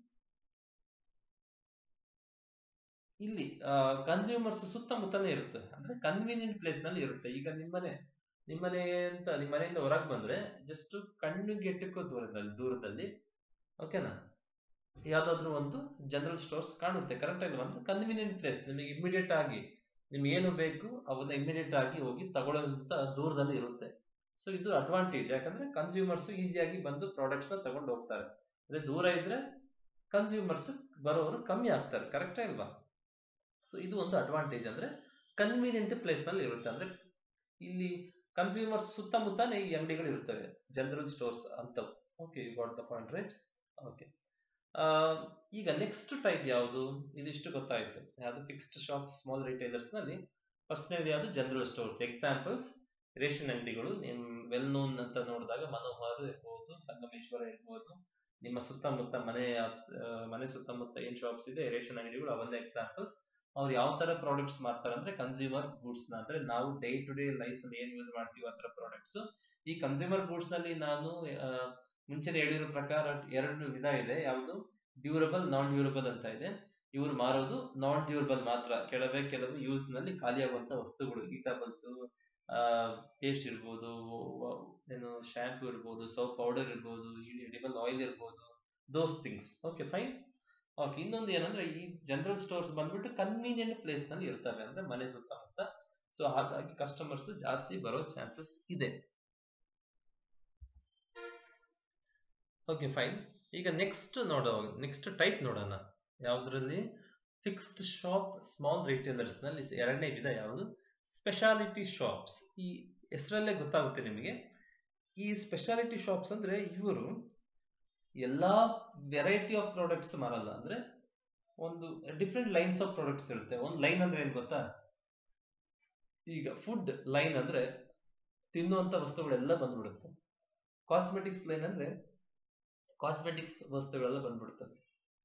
ಇಲ್ಲಿ ಕನ್ಸ್ಯೂಮರ್ಸ್ ಸುತ್ತಮುತ್ತನೇ ಇರುತ್ತೆ ಅಂದ್ರೆ ಕನ್ವೀನಿಯಂಟ್ ಪ್ಲೇಸ್ ನಲ್ಲಿ ಇರುತ್ತೆ ಈಗ ನಿಮ್ಮನೆ ನಿಮ್ಮನೆ ಅಂತ ನಿಮ್ಮ ಮನೆಯಿಂದ ಹೊರಗೆ ಬಂದ್ರೆ ಜಸ್ಟ್ ಕಣ್ಣಿಗೆ ಎಟ್ಟಕ್ಕೋ ದೂರದಲ್ಲಿ ದೂರದಲ್ಲಿ ಓಕೆನಾ ಯಾವ್ದಾದ್ರು ಒಂದು ಜನರಲ್ ಸ್ಟೋರ್ಸ್ ಕಾಣುತ್ತೆ ಕರೆಕ್ಟ್ ಆಗಿ ಒಂದು ಕನ್ವೀನಿಯಂಟ್ ಪ್ಲೇಸ್ ನಿಮಗೆ ಇಮಿಡಿಯೇಟ್ ಆಗಿ ನಿಮ್ಗೆ ಏನು ಬೇಕು ಅವನ್ನ ಇಮಿಡಿಯೇಟ್ ಆಗಿ ಹೋಗಿ ತಗೊಳ್ಳೋಂತ ದೂರದಲ್ಲಿ ಇರುತ್ತೆ ಸೊ ಇದು ಅಡ್ವಾಂಟೇಜ್ ಯಾಕಂದ್ರೆ ಕನ್ಸ್ಯೂಮರ್ಸ್ ಈಸಿಯಾಗಿ ಬಂದು ಪ್ರಾಡಕ್ಟ್ಸ್ ನ ತಗೊಂಡು ಹೋಗ್ತಾರೆ ಅದೇ ದೂರ ಇದ್ರೆ ಕನ್ಸ್ಯೂಮರ್ಸ್ ಬರೋರು ಕಮ್ಮಿ ಆಗ್ತಾರೆ ಕರೆಕ್ಟ್ ಇಲ್ವಾ ಸೊ ಇದು ಒಂದು ಅಡ್ವಾಂಟೇಜ್ ಅಂದ್ರೆ ಕನ್ವೀನಿಯಂಟ್ ಪ್ಲೇಸ್ ನಲ್ಲಿ ಇರುತ್ತೆ ಅಂದ್ರೆ ಇಲ್ಲಿ ಕನ್ಸ್ಯೂಮರ್ಸ್ ಸುತ್ತಮುತ್ತನೇ ಈ ಅಂಗಡಿಗಳು ಇರ್ತವೆ ಜನರಲ್ ಸ್ಟೋರ್ಸ್ ಅಂತವು okay you got the point right okay ಈಗ ನೆಕ್ಸ್ಟ್ ಟೈಪ್ ಯಾವುದು ಇದಿಷ್ಟು ಗೊತ್ತಾಯ್ತು ಯಾವುದು ಫಿಕ್ಸ್ಡ್ ಶಾಪ್ ಸ್ಮಾಲ್ ರಿಟೈಲರ್ಸ್ ನಲ್ಲಿ ಫಸ್ಟ್ನೇದು ಯಾವುದು ಜನರಲ್ ಸ್ಟೋರ್ಸ್ ಎಕ್ಸಾಂಪಲ್ಸ್ ರೇಷನ್ ಅಂಗಡಿಗಳು ನಿಮ್ ವೆಲ್ ನೋನ್ ಅಂತ ನೋಡಿದಾಗ ಮನೋಹರ್ ಇರ್ಬೋದು ಸಂಗಮೇಶ್ವರ ಇರ್ಬೋದು ನಿಮ್ಮ ಸುತ್ತಮುತ್ತ ಮನೆ ಮನೆ ಸುತ್ತಮುತ್ತ ಏನ್ ಶಾಪ್ಸ್ ಇದೆ ರೇಷನ್ ಅಂಗಡಿಗಳು ಅವೆಲ್ಲ ಎಕ್ಸಾಂಪಲ್ಸ್ ಅವ್ರು ಯಾವ ತರ ಪ್ರಾಡಕ್ಟ್ಸ್ ಮಾಡ್ತಾರೆ ಅಂದ್ರೆ ಕನ್ಸ್ಯೂಮರ್ ಗೂಡ್ಸ್ ನ ಅಂದ್ರೆ ನಾವು ಡೇ ಟು ಡೇ ಲೈಫ್ ಅಲ್ಲಿ ಏನ್ ಯೂಸ್ ಮಾಡ್ತೀವಿ ಆ ತರ ಪ್ರಾಡಕ್ಟ್ಸ್ ಈ ಕನ್ಸ್ಯೂಮರ್ ಗೂಡ್ಸ್ ನಲ್ಲಿ ನಾನು ಮುಂಚೆನೆ ಹೇಳಿರೋ ಪ್ರಕಾರ ಎರಡು ವಿಧ ಇದೆ ಯಾವುದು ಡ್ಯೂರಬಲ್ ನಾನ್ ಡ್ಯೂರಬಲ್ ಅಂತ ಇದೆ ಇವ್ರು ಮಾರೋದು ನಾನ್ ಡ್ಯೂರಬಲ್ ಮಾತ್ರ ಕೆಲವೇ ಕೆಲವು ಯೂಸ್ ನಲ್ಲಿ ಖಾಲಿಯಾಗುವಂತ ವಸ್ತುಗಳು ಈಟಬಲ್ಸ್ ಪೇಸ್ಟ್ ಇರ್ಬೋದು ಏನು ಶಾಂಪೂ ಇರ್ಬೋದು ಸೋಪ್ ಪೌಡರ್ ಇರ್ಬೋದು ಎಡಿಬಲ್ ಆಯಿಲ್ ಇರ್ಬೋದು those things okay fine okay ಇನ್ನೊಂದು ಏನಂದ್ರೆ ಈ ಜನರಲ್ ಸ್ಟೋರ್ಸ್ ಬಂದ್ಬಿಟ್ಟು ಕನ್ವೀನಿಯಂಟ್ ಪ್ಲೇಸ್ ನಲ್ಲಿ ಇರ್ತವೆ ಅಂದ್ರೆ ಮನೆ ಸುತ್ತಮುತ್ತ ಸೊ ಹಾಗಾಗಿ ಕಸ್ಟಮರ್ಸ್ ಜಾಸ್ತಿ ಬರೋ ಚಾನ್ಸಸ್ ಇದೆ ಓಕೆ ಫೈನ್ ಈಗ ನೆಕ್ಸ್ಟ್ ನೋಡೋ ನೆಕ್ಸ್ಟ್ ಟೈಪ್ ನೋಡೋಣ ಯಾವ್ದ್ರಲ್ಲಿ ಫಿಕ್ಸ್ಡ್ ಶಾಪ್ ಸ್ಮಾಲ್ ರಿಟೇಲರ್ಸ್ ನಲ್ಲಿ ಎರಡನೇ ವಿಧ ಯಾವುದು ಸ್ಪೆಷಾಲಿಟಿ ಶಾಪ್ಸ್ ಈ ಹೆಸರಲ್ಲೇ ಗೊತ್ತಾಗುತ್ತೆ ನಿಮಗೆ ಈ ಸ್ಪೆಷಾಲಿಟಿ ಶಾಪ್ಸ್ ಅಂದ್ರೆ ಇವರು ಎಲ್ಲಾ ವೆರೈಟಿ ಆಫ್ ಪ್ರಾಡಕ್ಟ್ಸ್ ಮಾರಲ್ಲ ಅಂದ್ರೆ ಒಂದು ಡಿಫ್ರೆಂಟ್ ಲೈನ್ಸ್ ಆಫ್ ಪ್ರಾಡಕ್ಟ್ಸ್ ಇರುತ್ತೆ ಒಂದು ಲೈನ್ ಅಂದ್ರೆ ಏನ್ ಗೊತ್ತಾ ಈಗ ಫುಡ್ ಲೈನ್ ಅಂದ್ರೆ ತಿನ್ನುವಂತ ವಸ್ತುಗಳೆಲ್ಲ ಬಂದ್ಬಿಡುತ್ತೆ ಕಾಸ್ಮೆಟಿಕ್ಸ್ ಲೈನ್ ಅಂದ್ರೆ ಕಾಸ್ಮೆಟಿಕ್ಸ್ ವಸ್ತುಗಳೆಲ್ಲ ಬಂದ್ಬಿಡ್ತವೆ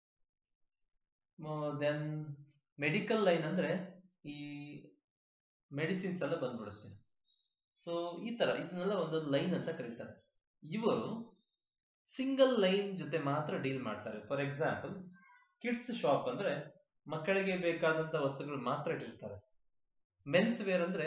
ದೆನ್ ಮೆಡಿಕಲ್ ಲೈನ್ ಅಂದ್ರೆ ಈ ಮೆಡಿಸಿನ್ಸ್ ಎಲ್ಲ ಬಂದ್ಬಿಡುತ್ತೆ ಸೊ ಈ ತರ ಇದನ್ನೆಲ್ಲ ಒಂದೊಂದು ಲೈನ್ ಅಂತ ಕರೀತಾರೆ ಇವರು ಸಿಂಗಲ್ ಲೈನ್ ಜೊತೆ ಮಾತ್ರ ಡೀಲ್ ಮಾಡ್ತಾರೆ ಫಾರ್ ಎಕ್ಸಾಂಪಲ್ ಕಿಡ್ಸ್ ಶಾಪ್ ಅಂದ್ರೆ ಮಕ್ಕಳಿಗೆ ಬೇಕಾದಂತ ವಸ್ತುಗಳು ಮಾತ್ರ ಇಟ್ಟಿರ್ತಾರೆ ಮೆನ್ಸ್ ವೇರ್ ಅಂದ್ರೆ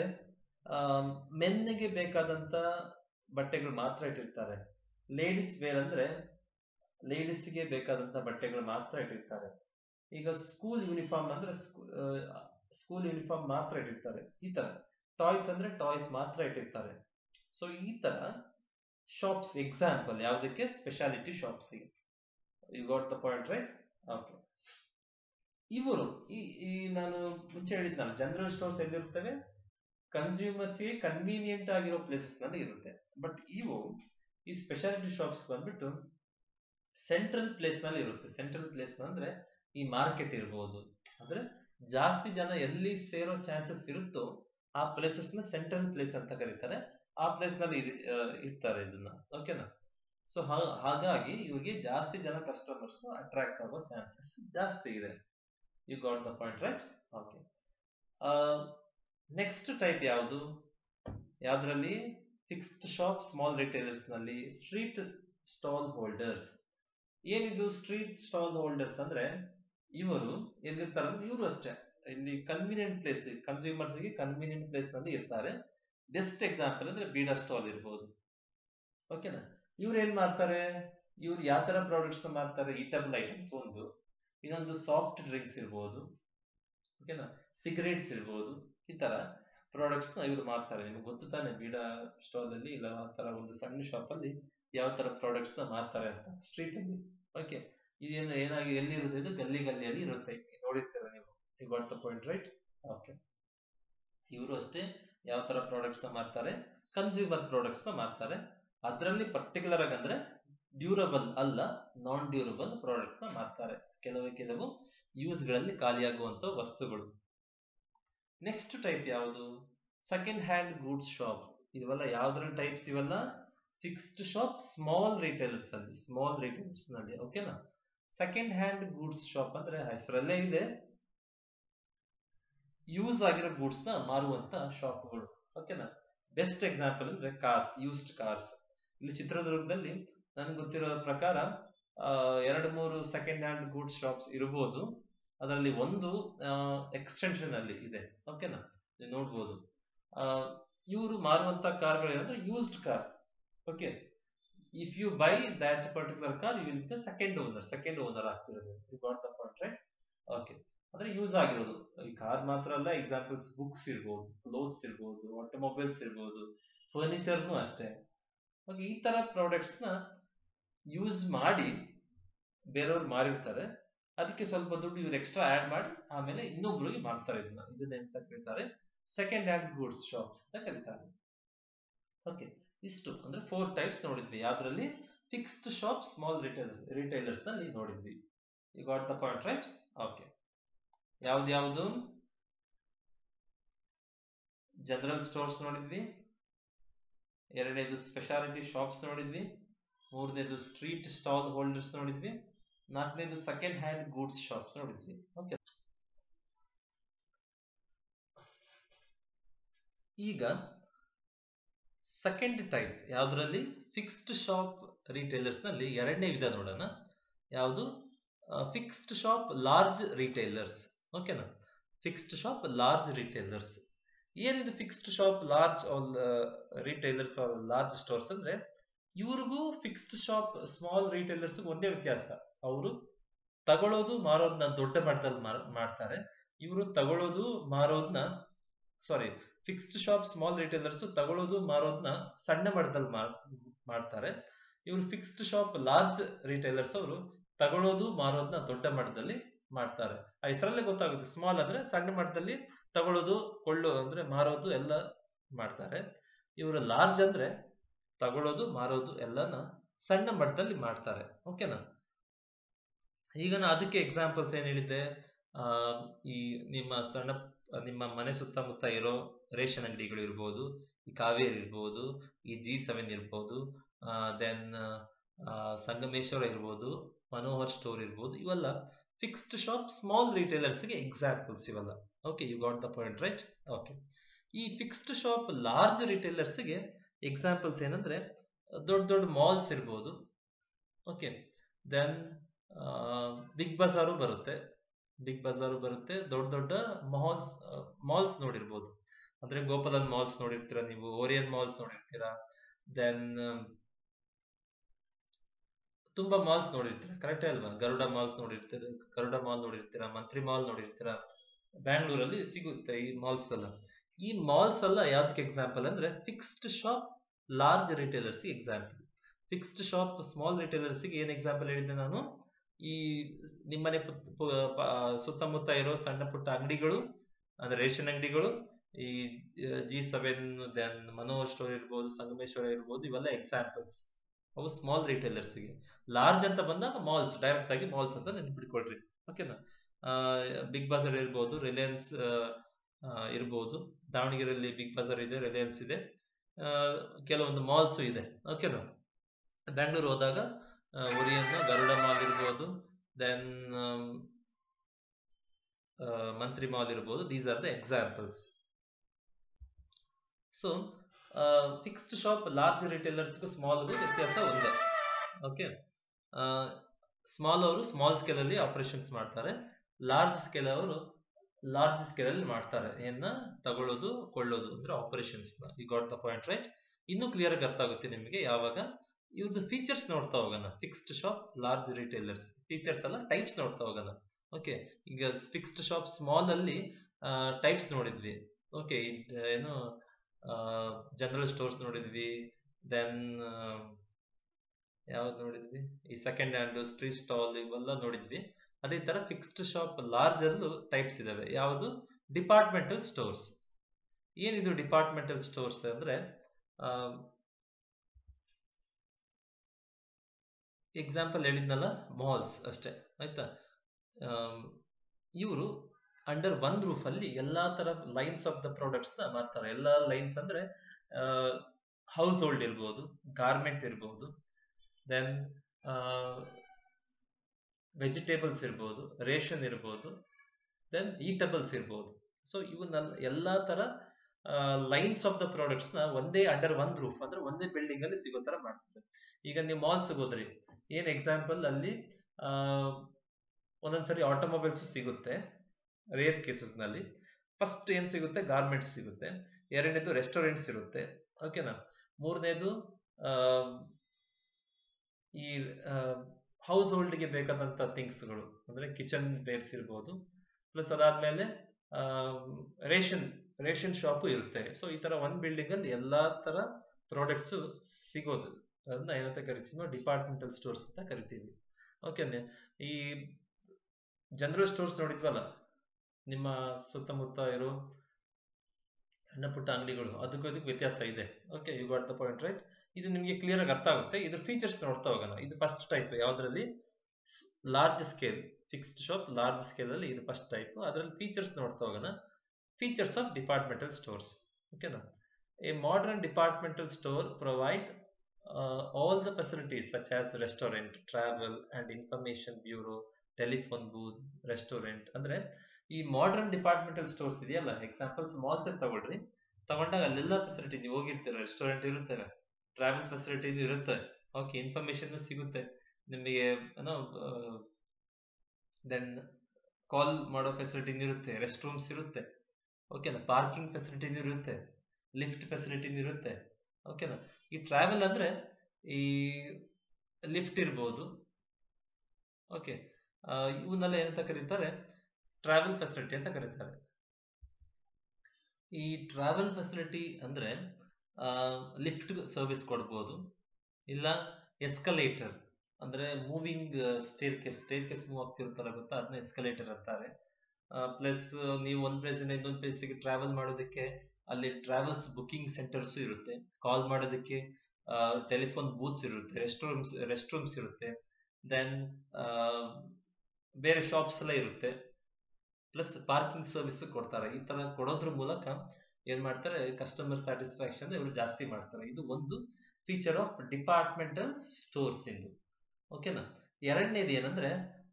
ಮೆನ್ಗೆ ಬೇಕಾದಂತ ಬಟ್ಟೆಗಳು ಮಾತ್ರ ಇಟ್ಟಿರ್ತಾರೆ ಲೇಡೀಸ್ ವೇರ್ ಅಂದ್ರೆ ಲೇಡೀಸ್ಗೆ ಬೇಕಾದಂತ ಬಟ್ಟೆಗಳು ಮಾತ್ರ ಇಟ್ಟಿರ್ತಾರೆ ಈಗ ಸ್ಕೂಲ್ ಯೂನಿಫಾರ್ಮ್ ಅಂದ್ರೆ ಸ್ಕೂಲ್ ಯೂನಿಫಾರ್ಮ್ ಮಾತ್ರ ಇಟ್ಟಿರ್ತಾರೆ ಈ ತರ ಟಾಯ್ಸ್ ಅಂದ್ರೆ ಟಾಯ್ಸ್ ಮಾತ್ರ ಇಟ್ಟಿರ್ತಾರೆ ಸೊ ಈ ತರ ಶಾಪ್ಸ್ ಎಕ್ಸಾಂಪಲ್ ಯಾವುದಕ್ಕೆ speciality shops you got the point right okay ಇವರು ಈ ಈ ನಾನು ಮುಂಚೆ ಹೇಳಿದ್ನಲ್ಲ ಜನರಲ್ ಸ್ಟೋರ್ಸ್ ಎಲ್ಲಿರ್ತವೆ ಕನ್ಸ್ಯೂಮರ್ಸ್ಗೆ ಕನ್ವೀನಿಯಂಟ್ ಆಗಿರೋ ಪ್ಲೇಸಸ್ ನಲ್ಲಿ ಇರುತ್ತೆ ಬಟ್ ಇವು ಈ ಸ್ಪೆಷಾಲಿಟಿ ಶಾಪ್ಸ್ ಬಂದ್ಬಿಟ್ಟು ಸೆಂಟ್ರಲ್ ಪ್ಲೇಸ್ ನಲ್ಲಿ ಇರುತ್ತೆ ಸೆಂಟ್ರಲ್ ಪ್ಲೇಸ್ ಅಂದ್ರೆ ಈ ಮಾರ್ಕೆಟ್ ಇರ್ಬೋದು ಅಂದ್ರೆ ಜಾಸ್ತಿ ಜನ ಎಲ್ಲಿ ಸೇರೋ ಚಾನ್ಸಸ್ ಇರುತ್ತೋ ಆ ಪ್ಲೇಸಸ್ ನ ಸೆಂಟ್ರಲ್ ಪ್ಲೇಸ್ ಅಂತ ಕರೀತಾರೆ ಆ ಪ್ಲೇಸ್ ನಲ್ಲಿ ಇರ್ತಾರೆ ಇದನ್ನ ಓಕೆನಾ ಸೊ ಹಾಗಾಗಿ ಇವ್ರಿಗೆ ಜಾಸ್ತಿ ಜನ ಕಸ್ಟಮರ್ಸ್ ಅಟ್ರಾಕ್ಟ್ ಆಗೋ ಚಾನ್ಸಸ್ ಜಾಸ್ತಿ ಇದೆ you got the point right okay next type ಯಾವುದು ಯಾವ್ದ್ರಲ್ಲಿ ಫಿಕ್ಸ್ಡ್ ಶಾಪ್ ಸ್ಮಾಲ್ ರಿಟೇಲರ್ಸ್ ನಲ್ಲಿ ಸ್ಟ್ರೀಟ್ ಸ್ಟಾಲ್ ಹೋಲ್ಡರ್ಸ್ ಏನಿದು ಸ್ಟ್ರೀಟ್ ಸ್ಟಾಲ್ ಹೋಲ್ಡರ್ಸ್ ಅಂದ್ರೆ ಇವರು ಎಲ್ಲಿರ್ತಾರೆ ಅಂದ್ರೆ ಇವರು ಅಷ್ಟೇ ಇಲ್ಲಿ ಕನ್ವೀನಿಯಂಟ್ ಪ್ಲೇಸ್ ಕನ್ಸ್ಯೂಮರ್ಸ್ ಗೆ ಕನ್ವೀನಿಯಂಟ್ ಪ್ಲೇಸ್ ನಲ್ಲಿ ಇರ್ತಾರೆ ಬೆಸ್ಟ್ ಎಕ್ಸಾಂಪಲ್ ಅಂದ್ರೆ ಬೀಡಾ ಸ್ಟಾಲ್ ಇರ್ಬೋದು ಓಕೆನಾ ಇವ್ರು ಏನ್ ಮಾಡ್ತಾರೆ ಇವ್ರು ಯಾವ ತರ ಪ್ರಾಡಕ್ಟ್ಸ್ ಮಾಡ್ತಾರೆ ಈಟಬಲ್ ಐಟಮ್ಸ್ ಒಂದು ಇನ್ನೊಂದು ಸಾಫ್ಟ್ ಡ್ರಿಂಕ್ಸ್ ಇರ್ಬೋದು ಓಕೆನಾ ಸಿಗರೇಟ್ಸ್ ಇರ್ಬೋದು ಈ ತರ ಪ್ರಾಡಕ್ಟ್ಸ್ ನ ಇವ್ರು ಮಾಡ್ತಾರೆ ನಿಮ್ಗೆ ಗೊತ್ತು ತಾನೆ ಬೀಡಾ ಸ್ಟಾಲ್ ಅಲ್ಲಿ ಇಲ್ಲ ಆ ತರ ಒಂದು ಸಣ್ಣ ಶಾಪ್ ಅಲ್ಲಿ ಯಾವ ತರ ಪ್ರಾಡಕ್ಟ್ಸ್ ನ ಮಾರ್ತಾರೆ ಅಂತ ಸ್ಟ್ರೀಟ್ ಅಲ್ಲಿ ಓಕೆ ಇದೇನು ಏನಾಗಿ ಎಲ್ಲಿ ಇರುತ್ತೆ ಇದು ಗಲ್ಲಿ ಗಲ್ಲಿಯಲ್ಲಿ ಇರುತ್ತೆ ನೋಡಿರ್ತೀರ ನೀವು you got the point right okay ಇವರು ಅಷ್ಟೇ ಯಾವ ತರ ಪ್ರಾಡಕ್ಟ್ಸ್ ನ ಮಾಡ್ತಾರೆ ಕನ್ಸ್ಯೂಮರ್ ಪ್ರಾಡಕ್ಟ್ಸ್ ನ ಮಾಡ್ತಾರೆ ಅದರಲ್ಲಿ ಪರ್ಟಿಕ್ಯುಲರ್ ಆಗಿ ಅಂದ್ರೆ ಡ್ಯೂರಬಲ್ ಅಲ್ಲ ನಾನ್ ಡ್ಯೂರಬಲ್ ಪ್ರಾಡಕ್ಟ್ಸ್ ನ ಮಾಡ್ತಾರೆ ಕೆಲವು ಕೆಲವು ಯೂಸ್ ಗಳಲ್ಲಿ ಖಾಲಿಯಾಗುವಂತ ವಸ್ತುಗಳು ನೆಕ್ಸ್ಟ್ ಟೈಪ್ ಯಾವುದು ಸೆಕೆಂಡ್ ಹ್ಯಾಂಡ್ ಗೂಡ್ಸ್ ಶಾಪ್ ಇವೆಲ್ಲ ಯಾವ್ದ್ರ ಟೈಪ್ಸ್ ಇವೆಲ್ಲ ಫಿಕ್ಸ್ಡ್ ಶಾಪ್ ಸ್ಮಾಲ್ ರಿಟೇಲರ್ಸ್ ಅಲ್ಲಿ ಸ್ಮಾಲ್ ರಿಟೇಲರ್ಸ್ ನಲ್ಲಿ ಓಕೆನಾ ಸೆಕೆಂಡ್ ಹ್ಯಾಂಡ್ ಗೂಡ್ಸ್ ಶಾಪ್ ಅಂದ್ರೆ ಹೆಸರಲ್ಲೇ ಇದೆ ಯೂಸ್ ಆಗಿರೋ ಗೂಡ್ಸ್ ನ ಮಾರುವಂತ ಶಾಪ್ಗಳು ಓಕೆನಾ ಬೆಸ್ಟ್ ಎಕ್ಸಾಂಪಲ್ ಅಂದ್ರೆ ಕಾರ್ಸ್ ಯೂಸ್ಡ್ ಕಾರ್ಸ್ ಇಲ್ಲಿ ಚಿತ್ರದುರ್ಗದಲ್ಲಿ ನನಗೆ ಗೊತ್ತಿರೋ ಪ್ರಕಾರ ಎರಡು ಮೂರು ಸೆಕೆಂಡ್ ಹ್ಯಾಂಡ್ ಗೂಡ್ಸ್ ಶಾಪ್ಸ್ ಇರಬಹುದು ಅದರಲ್ಲಿ ಒಂದು ಎಕ್ಸ್ಟೆನ್ಷನ್ ಅಲ್ಲಿ ಇದೆ ಓಕೆನಾ ನೀವು ನೋಡ್ಬೋದು ಇವರು ಮಾರುವಂತ ಕಾರ್ಗಳು ಏನಂದ್ರೆ used cars okay if you buy that particular car you will the second owner second owner ಆಗ್ತಿರೋದು you got the point right okay ಅಂದ್ರೆ ಯೂಸ್ ಆಗಿರೋದು ಈ ಕಾರ್ ಮಾತ್ರ ಅಲ್ಲ ಎಕ್ಸಾಂಪಲ್ಸ್ ಬುಕ್ಸ್ ಇರ್ಬೋದು ಕ್ಲೋತ್ಸ್ ಇರ್ಬೋದು ಆಟೋಮೊಬೈಲ್ಸ್ ಇರ್ಬೋದು ಫರ್ನಿಚರ್ನು ಅಷ್ಟೇ ಓಕೆ ಈ ತರ ಪ್ರಾಡಕ್ಟ್ಸ್ ನ ಯೂಸ್ ಮಾಡಿ ಬೇರೆಯವ್ರು ಮಾರಿರ್ತಾರೆ ಅದಕ್ಕೆ ಸ್ವಲ್ಪ ದುಡ್ಡು ಇವ್ರು ಎಕ್ಸ್ಟ್ರಾ ಆಡ್ ಮಾಡಿ ಆಮೇಲೆ ಇನ್ನೊಬ್ರಿಗೆ ಮಾಡ್ತಾರೆ ಇದನ್ನ ಇದನ್ನ ಎಂತ ಕರೀತಾರೆ ಸೆಕೆಂಡ್ ಹ್ಯಾಂಡ್ ಗೂಡ್ಸ್ ಶಾಪ್ಸ್ ಅಂತ ಕರೀತಾರೆ ಓಕೆ ಇಷ್ಟು ಅಂದ್ರೆ ಫೋರ್ ಟೈಪ್ಸ್ ನೋಡಿದ್ವಿ ಯಾವ್ದ್ರಲ್ಲಿ fixed shop small retailers retailers ನಲ್ಲಿ ನೋಡಿದ್ವಿ you got the point right okay ಯಾವ್ದು ಯಾವುದು ಜನರಲ್ ಸ್ಟೋರ್ಸ್ ನೋಡಿದ್ವಿ ಎರಡನೇದು ಸ್ಪೆಷಾಲಿಟಿ ಶಾಪ್ಸ್ ನೋಡಿದ್ವಿ ಮೂರನೇದು ಸ್ಟ್ರೀಟ್ ಸ್ಟಾಲ್ ಹೋಲ್ಡರ್ಸ್ ನೋಡಿದ್ವಿ ನಾಲ್ಕನೇದು ಸೆಕೆಂಡ್ ಹ್ಯಾಂಡ್ ಗೂಡ್ಸ್ ಶಾಪ್ಸ್ ನೋಡಿದ್ವಿ ಓಕೆ ಈಗ ಸೆಕೆಂಡ್ ಟೈಪ್ ಯಾವ್ದ್ರಲ್ಲಿ ಫಿಕ್ಸ್ಡ್ ಶಾಪ್ ರಿಟೇಲರ್ಸ್ ನಲ್ಲಿ ಎರಡನೇ ವಿಧ ನೋಡೋಣ ಯಾವುದು ಫಿಕ್ಸ್ಡ್ ಶಾಪ್ ಲಾರ್ಜ್ ರಿಟೇಲರ್ಸ್ ಓಕೆನಾ ಫಿಕ್ಸ್ಡ್ ಶಾಪ್ ಲಾರ್ಜ್ ರಿಟೇಲರ್ಸ್ ಏನಿದು fixed shop large retailers large stores ಅಂದ್ರೆ ಇವ್ರಿಗೂ ಫಿಕ್ಸ್ಡ್ ಶಾಪ್ ಸ್ಮಾಲ್ ರಿಟೇಲರ್ಸ್ ಒಂದೇ ವ್ಯತ್ಯಾಸ ಅವರು ತಗೊಳ್ಳೋದು ಮಾರೋದನ್ನ ದೊಡ್ಡ ಮಟ್ಟದಲ್ಲಿ ಮಾಡ್ತಾರೆ ಇವರು ತಗೊಳ್ಳೋದು ಮಾರೋದನ್ನ sorry fixed shop small retailers ತಗೊಳ್ಳೋದು ಮಾರೋದನ್ನ ಸಣ್ಣ ಮಟ್ಟದಲ್ಲಿ ಮಾಡ್ತಾರೆ ಇವರು ಫಿಕ್ಸ್ಡ್ ಶಾಪ್ ಲಾರ್ಜ್ ರಿಟೇಲರ್ಸ್ ಅವರು ತಗೊಳ್ಳೋದು ಮಾರೋದನ್ನ ದೊಡ್ಡ ಮಟ್ಟದಲ್ಲಿ ಮಾಡ್ತಾರೆ ಆ ಹೆಸರಲ್ಲೇ ಗೊತ್ತಾಗುತ್ತೆ ಸ್ಮಾಲ್ ಅಂದ್ರೆ ಸಣ್ಣ ಮಟ್ಟದಲ್ಲಿ ತಗೊಳ್ಳೋದು ಕೊಳ್ಳೋ ಅಂದ್ರೆ ಮಾರೋದು ಎಲ್ಲ ಮಾಡ್ತಾರೆ ಇವರು ಲಾರ್ಜ್ ಅಂದ್ರೆ ತಗೊಳ್ಳೋದು ಮಾರೋದು ಎಲ್ಲನ ಸಣ್ಣ ಮಟ್ಟದಲ್ಲಿ ಮಾಡ್ತಾರೆ ಓಕೆನಾ ಈಗ ನಾ ಅದಕ್ಕೆ ಎಕ್ಸಾಂಪಲ್ಸ್ ಏನ್ ಹೇಳಿದ್ದೆ ಆ ಈ ನಿಮ್ಮ ಸಣ್ಣ ನಿಮ್ಮ ಮನೆ ಸುತ್ತಮುತ್ತ ಇರೋ ರೇಷನ್ ಅಂಗಡಿಗಳು ಇರ್ಬೋದು ಈ ಕಾವೇರಿ ಇರ್ಬೋದು ಈ ಜಿ ಸೆವೆನ್ ಇರ್ಬೋದು ದೆನ್ ಸಂಗಮೇಶ್ವರ ಇರ್ಬೋದು ಮನೋಹರ್ ಸ್ಟೋರ್ ಇರ್ಬೋದು ಇವೆಲ್ಲ ಫಿಕ್ಸ್ಡ್ ಶಾಪ್ ಸ್ಮಾಲ್ ರಿಟೇಲರ್ಸ್ಗೆ ಎಕ್ಸಾಂಪಲ್ಸ್ ಇವೆಲ್ಲ okay you got the point right okay ಈ ಫಿಕ್ಸ್ಡ್ ಶಾಪ್ ಲಾರ್ಜ್ ರಿಟೇಲರ್ಸ್ಗೆ ಎಕ್ಸಾಂಪಲ್ಸ್ ಏನಂದ್ರೆ ದೊಡ್ಡ ದೊಡ್ಡ ಮಾಲ್ಸ್ ಇರ್ಬೋದು ಓಕೆ ದೆನ್ ಬಿಗ್ ಬಜಾರು ಬರುತ್ತೆ ಬಿಗ್ ಬಜಾರು ಬರುತ್ತೆ ದೊಡ್ಡ ದೊಡ್ಡ ಮಾಲ್ಸ್ ಮಾಲ್ಸ್ ನೋಡಿರ್ಬೋದು ಅಂದ್ರೆ ಗೋಪಾಲನ್ ಮಾಲ್ಸ್ ನೋಡಿರ್ತೀರಾ ನೀವು ಓರಿಯನ್ ಮಾಲ್ಸ್ ನೋಡಿರ್ತೀರಾ ದೆನ್ ತುಂಬಾ ಮಾಲ್ಸ್ ನೋಡಿರ್ತೀರಾ ಕರೆಕ್ಟೇ ಅಲ್ವಾ ಗರುಡ ಮಾಲ್ಸ್ ನೋಡಿರ್ತೀರ ಗರುಡ ಮಾಲ್ ನೋಡಿರ್ತೀರಾ ಮಂತ್ರಿ ಮಾಲ್ ನೋಡಿರ್ತೀರಾ ಬ್ಯಾಂಗ್ಳೂರಲ್ಲಿ ಸಿಗುತ್ತೆ ಈ ಮಾಲ್ಸ್ ಎಲ್ಲ ಈ ಮಾಲ್ಸ್ ಎಲ್ಲ ಯಾವ್ದಕ್ಕೆ ಎಕ್ಸಾಂಪಲ್ ಅಂದ್ರೆ fixed shop large retailers example fixed shop small retailers ಏನ್ ಎಕ್ಸಾಂಪಲ್ ಹೇಳಿದ್ದೆ ನಾನು ಈ ನಿಮ್ಮನೆ ಸುತ್ತಮುತ್ತ ಇರೋ ಸಣ್ಣ ಪುಟ್ಟ ಅಂಗಡಿಗಳು ಅಂದ್ರೆ ರೇಷನ್ ಅಂಗಡಿಗಳು ಈ G seven then Manohar store ಇರ್ಬೋದು ಸಂಗಮೇಶ್ವರ ಇರ್ಬೋದು ಇವೆಲ್ಲ ಎಕ್ಸಾಂಪಲ್ಸ್ ಅವು ಸ್ಮಾಲ್ ರಿಟೇಲರ್ಸ್ಗೆ ಲಾರ್ಜ್ ಅಂತ ಬಂದಾಗ ಮಾಲ್ಸ್ ಡೈರೆಕ್ಟ್ ಆಗಿ ಮಾಲ್ಸ್ ಅಂತ ನೆನ್ಪಿಟ್ಕೊಳ್ರಿ ಓಕೆನಾ ಬಿಗ್ ಬಜಾರ್ ಇರ್ಬೋದು ರಿಲಯನ್ಸ್ ಇರ್ಬೋದು ದಾವಣಗೆರೆಯಲ್ಲಿ ಬಿಗ್ ಬಜಾರ್ ಇದೆ ರಿಲಯನ್ಸ್ ಇದೆ ಕೆಲವೊಂದು ಮಾಲ್ಸ್ ಇದೆ ಓಕೆನಾ ಬ್ಯಾಂಗ್ಳೂರ್ ಹೋದಾಗ ಒರಿಯನ್ ಗರುಡ ಮಾಲ್ ಇರ್ಬೋದು ದೆನ್ ಮಂತ್ರಿ ಮಾಲ್ ಇರ್ಬೋದು these are the examples so fixed shop large ರಿಟೇಲರ್ಸ್ಗೂ ಸ್ಮಾಲ್ಗೂ ವ್ಯತ್ಯಾಸ ಒಂದೇ ಓಕೆ ಸ್ಮಾಲ್ ಅವರು ಸ್ಮಾಲ್ ಸ್ಕೇಲ್ ಅಲ್ಲಿ ಆಪರೇಷನ್ಸ್ ಮಾಡ್ತಾರೆ ಲಾರ್ಜ್ ಸ್ಕೇಲ್ ಅವರು ಲಾರ್ಜ್ ಸ್ಕೇಲ್ ಅಲ್ಲಿ ಮಾಡ್ತಾರೆ ಏನ ತಗೊಳ್ಳೋದು ಕೊಳ್ಳೋದು ಅಂದ್ರೆ ಆಪರೇಷನ್ಸ್ ನ ಈ ಗಾಟ್ ದ ಪಾಯಿಂಟ್ ರೈಟ್ ಇನ್ನೂ ಕ್ಲಿಯರ್ ಆಗಿ ಅರ್ಥ ಆಗುತ್ತೆ ನಿಮಗೆ ಯಾವಾಗ ಇವ್ರದ್ದು ಫೀಚರ್ಸ್ ನೋಡ್ತಾ ಹೋಗೋಣ fixed shop large retailers features ಎಲ್ಲ ಟೈಪ್ಸ್ ನೋಡ್ತಾ ಹೋಗೋಣ ಓಕೆ ಈಗ ಫಿಕ್ಸ್ಡ್ ಶಾಪ್ ಸ್ಮಾಲ್ ಅಲ್ಲಿ ಟೈಪ್ಸ್ ನೋಡಿದ್ವಿ ಓಕೆ ಏನು ಜನರಲ್ ಸ್ಟೋರ್ಸ್ ನೋಡಿದ್ವಿ ದೆನ್ ಯಾವ್ದು ನೋಡಿದ್ವಿ ಈ ಸೆಕೆಂಡ್ ಹ್ಯಾಂಡ್ ಸ್ಟ್ರೀಟ್ ಸ್ಟಾಲ್ ಇವೆಲ್ಲ ನೋಡಿದ್ವಿ ಅದೇ ತರ ಫಿಕ್ಸ್ಡ್ ಶಾಪ್ ಲಾರ್ಜ್ ಅಲ್ಲೂ ಟೈಪ್ಸ್ ಇದಾವೆ ಯಾವುದು ಡಿಪಾರ್ಟ್ಮೆಂಟಲ್ ಸ್ಟೋರ್ಸ್ ಏನಿದು ಡಿಪಾರ್ಟ್ಮೆಂಟಲ್ ಸ್ಟೋರ್ಸ್ ಅಂದ್ರೆ ಎಕ್ಸಾಂಪಲ್ ಹೇಳಿದ್ನಲ್ಲ ಮಾಲ್ಸ್ ಅಷ್ಟೇ ಆಯ್ತಾ ಇವರು ಅಂಡರ್ ಒನ್ ರೂಫ್ ಅಲ್ಲಿ ಎಲ್ಲಾ ತರ ಲೈನ್ಸ್ ಆಫ್ ದ ಪ್ರಾಡಕ್ಟ್ಸ್ ನ ಮಾಡ್ತಾರೆ ಎಲ್ಲಾ ಲೈನ್ಸ್ ಅಂದ್ರೆ ಹೌಸ್ ಹೋಲ್ಡ್ ಇರ್ಬೋದು ಗಾರ್ಮೆಂಟ್ ಇರ್ಬೋದು ದೆನ್ ವೆಜಿಟೇಬಲ್ಸ್ ಇರ್ಬೋದು ರೇಷನ್ ಇರ್ಬೋದು ದೆನ್ ಈಟಬಲ್ಸ್ ಇರ್ಬೋದು ಸೊ ಇವನ್ನೆಲ್ಲ ಎಲ್ಲಾ ತರ ಲೈನ್ಸ್ ಆಫ್ ದ ಪ್ರಾಡಕ್ಟ್ಸ್ ನ ಒಂದೇ ಅಂಡರ್ ಒನ್ ರೂಫ್ ಅಂದ್ರೆ ಒಂದೇ ಬಿಲ್ಡಿಂಗ್ ಅಲ್ಲಿ ಸಿಗೋ ತರ ಮಾಡ್ತಾರೆ ಈಗ ನೀವು ಮಾಲ್ಸ್ ಹೋದ್ರಿ ಏನ್ ಎಕ್ಸಾಂಪಲ್ ಅಲ್ಲಿ ಒಂದೊಂದ್ಸರಿ ಆಟೋಮೊಬೈಲ್ಸ್ ಸಿಗುತ್ತೆ ರೇರ್ ಕೇಸಸ್ ನಲ್ಲಿ ಫಸ್ಟ್ ಏನ್ ಸಿಗುತ್ತೆ ಗಾರ್ಮೆಂಟ್ಸ್ ಸಿಗುತ್ತೆ ಎರಡನೇದು ರೆಸ್ಟೋರೆಂಟ್ಸ್ ಇರುತ್ತೆ ಓಕೆನಾ ಮೂರನೇದು ಈ ಹೌಸ್ ಹೋಲ್ಡ್ಗೆ ಬೇಕಾದಂತ ಥಿಂಗ್ಸ್ಗಳು ಅಂದ್ರೆ ಕಿಚನ್ ಬೇರ್ಸ್ ಇರ್ಬೋದು ಪ್ಲಸ್ ಅದಾದ್ಮೇಲೆ ರೇಷನ್ ರೇಷನ್ ಶಾಪು ಇರುತ್ತೆ ಸೊ ಈ ತರ ಒಂದ್ ಬಿಲ್ಡಿಂಗ್ ಅಲ್ಲಿ ಎಲ್ಲಾ ತರ ಪ್ರಾಡಕ್ಟ್ಸ್ ಸಿಗೋದು ಅದನ್ನ ಏನಂತ ಕರಿತೀವಿ ನಾವು ಡಿಪಾರ್ಟ್ಮೆಂಟಲ್ ಸ್ಟೋರ್ಸ್ ಅಂತ ಕರಿತೀವಿ ಓಕೆನೆ ಈ ಜನರಲ್ ಸ್ಟೋರ್ಸ್ ನೋಡಿದ್ವಲ್ಲ ನಿಮ್ಮ ಸುತ್ತಮುತ್ತ ಇರೋ ಸಣ್ಣ ಪುಟ್ಟ ಅಂಗಡಿಗಳು ಅದಕ್ಕೂ ಇದಕ್ಕೆ ವ್ಯತ್ಯಾಸ ಇದೆ okay you got the point right ಇದು ನಿಮಗೆ ಕ್ಲಿಯರ್ ಆಗಿ ಅರ್ಥ ಆಗುತ್ತೆ ಇದ್ರ ಫೀಚರ್ಸ್ ನೋಡ್ತಾ ಹೋಗೋಣ ಇದು ಫಸ್ಟ್ ಟೈಪ್ ಯಾವ್ದ್ರಲ್ಲಿ large scale fixed shop large scale ಅಲ್ಲಿ ಇದು ಫಸ್ಟ್ ಟೈಪ್ ಅದರಲ್ಲಿ ಫೀಚರ್ಸ್ ನೋಡ್ತಾ ಹೋಗೋಣ ಫೀಚರ್ಸ್ ಆಫ್ ಡಿಪಾರ್ಟ್ಮೆಂಟಲ್ ಸ್ಟೋರ್ಸ್ ಓಕೆನಾ a modern departmental store provide all the facilities such as restaurant travel and information bureau telephone booth restaurant ಅಂದ್ರೆ ಈ modern departmental stores ಇದೆಯಲ್ಲ examples malls ತಗೊಳ್ರಿ ತಗೊಂಡಾಗ ಅಲ್ಲೆಲ್ಲ ಫೆಸಿಲಿಟಿ ನೀವು ಹೋಗಿರ್ತೀರ ರೆಸ್ಟೋರೆಂಟ್ ಇರುತ್ತವೆ ಟ್ರಾವೆಲ್ ಫೆಸಿಲಿಟಿ ಇರುತ್ತೆ ಓಕೆ ಇನ್ಫಾರ್ಮೇಶನ್ ಸಿಗುತ್ತೆ ನಿಮಗೆ ಏನೋ ದೆನ್ ಕಾಲ್ ಮಾಡೋ ಫೆಸಿಲಿಟಿ ಇರುತ್ತೆ ರೆಸ್ಟ್ ರೂಮ್ಸ್ ಇರುತ್ತೆ ಓಕೆನಾ ಪಾರ್ಕಿಂಗ್ ಫೆಸಿಲಿಟಿ ಇರುತ್ತೆ ಲಿಫ್ಟ್ ಫೆಸಿಲಿಟಿ ಇರುತ್ತೆ ಓಕೆನಾ ಈ ಟ್ರಾವೆಲ್ ಅಂದ್ರೆ ಈ ಲಿಫ್ಟ್ ಇರ್ಬೋದು ಓಕೆ ಇವನ್ನೆಲ್ಲ ಏನಂತ ಕರೀತಾರೆ ಟ್ರಾವೆಲ್ ಫೆಸಿಲಿಟಿ ಅಂತ ಕರೀತಾರೆ ಈ ಟ್ರಾವೆಲ್ ಫೆಸಿಲಿಟಿ ಅಂದ್ರೆ ಲಿಫ್ಟ್ ಸರ್ವಿಸ್ ಕೊಡ್ಬೋದು ಇಲ್ಲ ಎಸ್ಕಲೇಟರ್ ಅಂದ್ರೆ moving staircase staircase move ಆಗ್ತಿರುತ್ತಲ್ಲ ಗೊತ್ತಾ ಅದನ್ನ ಎಸ್ಕಲೇಟರ್ ಅಂತಾರೆ ಪ್ಲಸ್ ನೀವು ಒಂದ್ ಪ್ಲೇಸ್ ಇಂದ ಇನ್ನೊಂದು ಪ್ಲೇಸಿಗೆ ಟ್ರಾವೆಲ್ ಮಾಡೋದಕ್ಕೆ ಅಲ್ಲಿ ಟ್ರಾವೆಲ್ಸ್ ಬುಕಿಂಗ್ ಸೆಂಟರ್ಸ್ ಇರುತ್ತೆ ಕಾಲ್ ಮಾಡೋದಕ್ಕೆ ಟೆಲಿಫೋನ್ ಬೂತ್ಸ್ ಇರುತ್ತೆ ರೆಸ್ಟ್ ರೂಮ್ಸ್ ರೆಸ್ಟ್ ರೂಮ್ಸ್ ಇರುತ್ತೆ ದೆನ್ ಬೇರೆ ಶಾಪ್ಸ್ ಎಲ್ಲ ಇರುತ್ತೆ ಪ್ಲಸ್ ಪಾರ್ಕಿಂಗ್ ಸರ್ವಿಸ್ ಕೊಡ್ತಾರೆ ಈ ತರ ಕೊಡೋದ್ರ ಮೂಲಕ ಏನ್ ಮಾಡ್ತಾರೆ ಕಸ್ಟಮರ್ ಸ್ಯಾಟಿಸ್ಫ್ಯಾಕ್ಷನ್ ಇವರು ಜಾಸ್ತಿ ಮಾಡ್ತಾರೆ ಇದು ಒಂದು ಫೀಚರ್ ಆಫ್ ಡಿಪಾರ್ಟ್ಮೆಂಟಲ್ ಸ್ಟೋರ್ಸ್ ಇಂದು ಓಕೆನಾ ಎರಡನೇದು ಏನಂದ್ರೆ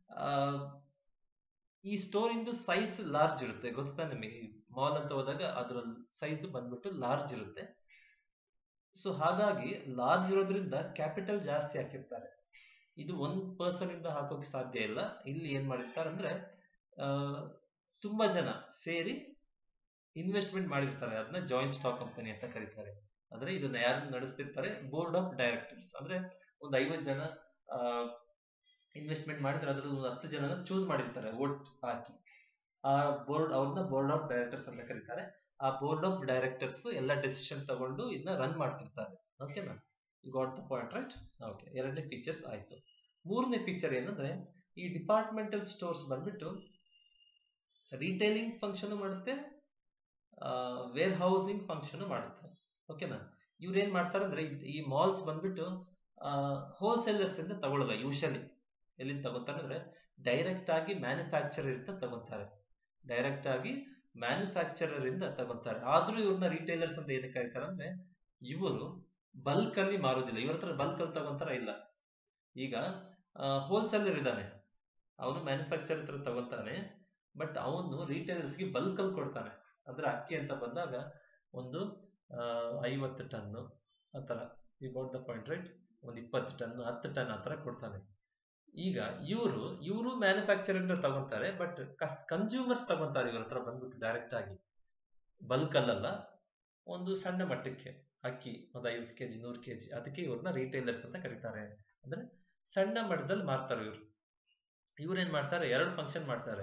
ಈ ಸ್ಟೋರ್ ಇಂದು ಸೈಜ್ ಲಾರ್ಜ್ ಇರುತ್ತೆ ಗೊತ್ತಾ ನಿಮಗೆ ಮಾಲ್ ಅಂತ ಹೋದಾಗ ಅದರ ಸೈಜ್ ಬಂದ್ಬಿಟ್ಟು ಲಾರ್ಜ್ ಇರುತ್ತೆ ಸೊ ಹಾಗಾಗಿ ಲಾರ್ಜ್ ಇರೋದ್ರಿಂದ ಕ್ಯಾಪಿಟಲ್ ಜಾಸ್ತಿ ಹಾಕಿರ್ತಾರೆ ಇದು ಒಂದ್ ಪರ್ಸನ್ ಇಂದ ಹಾಕೋಕೆ ಸಾಧ್ಯ ಇಲ್ಲ ಇಲ್ಲಿ ಏನ್ ಮಾಡಿರ್ತಾರೆ ಅಂದ್ರೆ ತುಂಬಾ ಜನ ಸೇರಿ ಇನ್ವೆಸ್ಟ್ಮೆಂಟ್ ಮಾಡಿರ್ತಾರೆ ಅದನ್ನ ಜಾಯಿಂಟ್ ಸ್ಟಾಕ್ ಕಂಪನಿ ಅಂತ ಕರೀತಾರೆ ಅಂದ್ರೆ ಇದನ್ನ ಯಾರು ನಡೆಸ್ತಿರ್ತಾರೆ ಬೋರ್ಡ್ ಆಫ್ ಡೈರೆಕ್ಟರ್ಸ್ ಅಂದ್ರೆ ಒಂದು ಐವತ್ತು ಜನ ಇನ್ವೆಸ್ಟ್ಮೆಂಟ್ ಮಾಡಿದ್ರೆ ಅದ್ರಲ್ಲಿ ಒಂದು ಹತ್ತು ಜನನ ಚೂಸ್ ಮಾಡಿರ್ತಾರೆ ವೋಟ್ ಹಾಕಿ ಆ ಬೋರ್ಡ್ ಅವ್ರನ್ನ ಬೋರ್ಡ್ ಆಫ್ ಡೈರೆಕ್ಟರ್ಸ್ ಅಂತ ಕರೀತಾರೆ ಆ ಬೋರ್ಡ್ ಆಫ್ ಡೈರೆಕ್ಟರ್ಸ್ ಎಲ್ಲ ಡೆಸಿಷನ್ ತಗೊಂಡು ಇದನ್ನ ರನ್ ಮಾಡ್ತಿರ್ತಾರೆ ಓಕೆನಾ got the point right okay ಎರಡನೇ ಫೀಚರ್ಸ್ ಆಯ್ತು ಮೂರನೇ ಫೀಚರ್ ಏನಂದ್ರೆ ಈ ಡಿಪಾರ್ಟ್ಮೆಂಟಲ್ ಸ್ಟೋರ್ಸ್ ಬಂದ್ಬಿಟ್ಟು ರಿಟೇಲಿಂಗ್ ಫಂಕ್ಷನ್ ಮಾಡುತ್ತೆ ವೇರ್ ಹೌಸಿಂಗ್ ಫಂಕ್ಷನ್ ಮಾಡುತ್ತೆ ಓಕೆನಾ ಇವ್ರು ಏನ್ ಮಾಡ್ತಾರೆ ಅಂದ್ರೆ ಈ ಮಾಲ್ಸ್ ಬಂದ್ಬಿಟ್ಟು ಹೋಲ್ಸೇಲರ್ಸ್ ಇಂದ ತಗೊಳ್ಳಲ್ಲ ಯೂಶಲಿ ಎಲ್ಲಿಂದ ತಗೋತಾರೆ ಅಂದ್ರೆ ಡೈರೆಕ್ಟ್ ಆಗಿ ಮ್ಯಾನುಫ್ಯಾಕ್ಚರರ್ ಇಂದ ತಗೋತಾರೆ ಡೈರೆಕ್ಟ್ ಆಗಿ ಮ್ಯಾನುಫ್ಯಾಕ್ಚರರ್ ಇಂದ ತಗೋತಾರೆ ಆದ್ರೂ ಇವ್ರನ್ನ ರಿಟೇಲರ್ಸ್ ಅಂತ ಏನಕ್ಕೆ ಕರೀತಾರೆ ಅಂದ್ರೆ ಇವರು ಬಲ್ಕ್ ಅಲ್ಲಿ ಮಾರೋದಿಲ್ಲ ಇವ್ರ ಹತ್ರ ಬಲ್ಕ್ ಅಲ್ಲಿ ತಗೊಂತಾರ ಇಲ್ಲ ಈಗ ಹೋಲ್ಸೇಲರ್ ಇದ್ದಾನೆ ಅವನು ಮ್ಯಾನುಫ್ಯಾಕ್ಚರ್ ಹತ್ರ ತಗೋತಾನೆ ಬಟ್ ಅವನು ರಿಟೇಲರ್ಸ್ಗೆ ಬಲ್ಕ್ ಅಲ್ಲಿ ಕೊಡ್ತಾನೆ ಅಂದ್ರೆ ಅಕ್ಕಿ ಅಂತ ಬಂದಾಗ ಒಂದು ಐವತ್ತು ಟನ್ನು ಆ ಥರ ಈ ಗಾಟ್ ದ ಪಾಯಿಂಟ್ ರೈಟ್ ಒಂದು ಇಪ್ಪತ್ತು ಟನ್ ಹತ್ತು ಟನ್ ಆ ಥರ ಕೊಡ್ತಾನೆ ಈಗ ಇವರು ಇವರು ಮ್ಯಾನುಫ್ಯಾಕ್ಚರಿಂಗ್ ತಗೊಂತಾರೆ ಬಟ್ ಕಸ್ ಕನ್ಸ್ಯೂಮರ್ಸ್ ತಗೊಂತಾರೆ ಇವ್ರ ಹತ್ರ ಬಂದ್ಬಿಟ್ಟು ಡೈರೆಕ್ಟ್ ಆಗಿ ಬಲ್ಕ್ ಅಲ್ಲಲ್ಲ ಒಂದು ಸಣ್ಣ ಮಟ್ಟಕ್ಕೆ ಅಕ್ಕಿ ಒಂದು ಐವತ್ತು ಕೆಜಿ ನೂರು ಕೆಜಿ ಅದಕ್ಕೆ ಇವ್ರನ್ನ ರಿಟೇಲರ್ಸ್ ಅಂತ ಕರೀತಾರೆ ಅಂದ್ರೆ ಸಣ್ಣ ಮಟ್ಟದಲ್ಲಿ ಮಾರ್ತಾರೆ ಇವರು ಇವ್ರೇನ್ ಮಾಡ್ತಾರೆ ಎರಡು ಫಂಕ್ಷನ್ ಮಾಡ್ತಾರೆ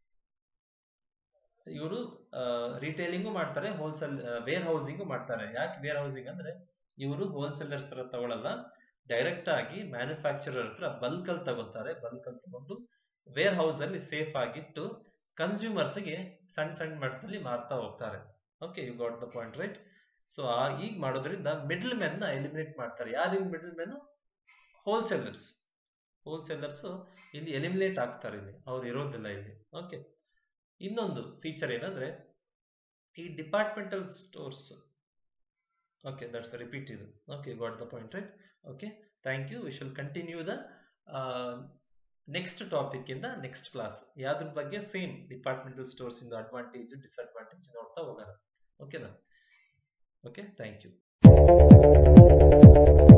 ಇವರು ರಿಟೇಲಿಂಗು ಮಾಡ್ತಾರೆ ಹೋಲ್ಸೇಲ್ ವೇರ್ ಹೌಸಿಂಗು ಮಾಡ್ತಾರೆ ಯಾಕೆ ವೇರ್ ಹೌಸಿಂಗ್ ಅಂದ್ರೆ ಇವರು ಹೋಲ್ಸೇಲರ್ಸ್ ತರ ತಗೊಳಲ್ಲ ಡೈರೆಕ್ಟ್ ಆಗಿ ಮ್ಯಾನುಫ್ಯಾಕ್ಚರರ್ ಹತ್ರ ಬಲ್ಕ್ ಅಲ್ಲಿ ತಗೋತಾರೆ ಬಲ್ಕ್ ಅಲ್ಲಿ ತಗೊಂಡು ವೇರ್ ಹೌಸ್ ಅಲ್ಲಿ ಸೇಫ್ ಆಗಿಟ್ಟು ಕನ್ಸ್ಯೂಮರ್ಸ್ಗೆ ಸಣ್ಣ ಸಣ್ಣ ಮಟ್ಟದಲ್ಲಿ ಮಾರ್ತಾ ಹೋಗ್ತಾರೆ okay you got the point right so ಆ ಈಗ ಮಾಡೋದ್ರಿಂದ ಮಿಡ್ಲ್ ಮೆನ್ ನ ಎಲಿಮಿನೇಟ್ ಮಾಡ್ತಾರೆ ಯಾರು ಇಲ್ಲಿ ಮಿಡ್ಲ್ ಮೆನ್ ಹೋಲ್ಸೇಲರ್ಸ್ ಹೋಲ್ಸೇಲರ್ಸ್ ಇಲ್ಲಿ ಎಲಿಮಿನೇಟ್ ಆಗ್ತಾರೆ ಇಲ್ಲಿ ಅವ್ರು ಇರೋದಿಲ್ಲ ಇಲ್ಲಿ ಓಕೆ ಇನ್ನೊಂದು ಫೀಚರ್ ಏನಂದ್ರೆ ಈ departmental stores okay that's repeat ಇದು okay got the point right okay thank you we shall continue the next topic ಇಂದ ನೆಕ್ಸ್ಟ್ ಕ್ಲಾಸ್ ಯಾವ್ದ್ರ ಬಗ್ಗೆ ಸೇಮ್ ಡಿಪಾರ್ಟ್ಮೆಂಟಲ್ ಸ್ಟೋರ್ಸ್ ಇಂದ ಅಡ್ವಾಂಟೇಜ್ ಡಿಸ್ಅಡ್ವಾಂಟೇಜ್ ನೋಡ್ತಾ ಹೋಗೋಣ ಓಕೆನಾ ಓಕೆ ಥ್ಯಾಂಕ್ ಯು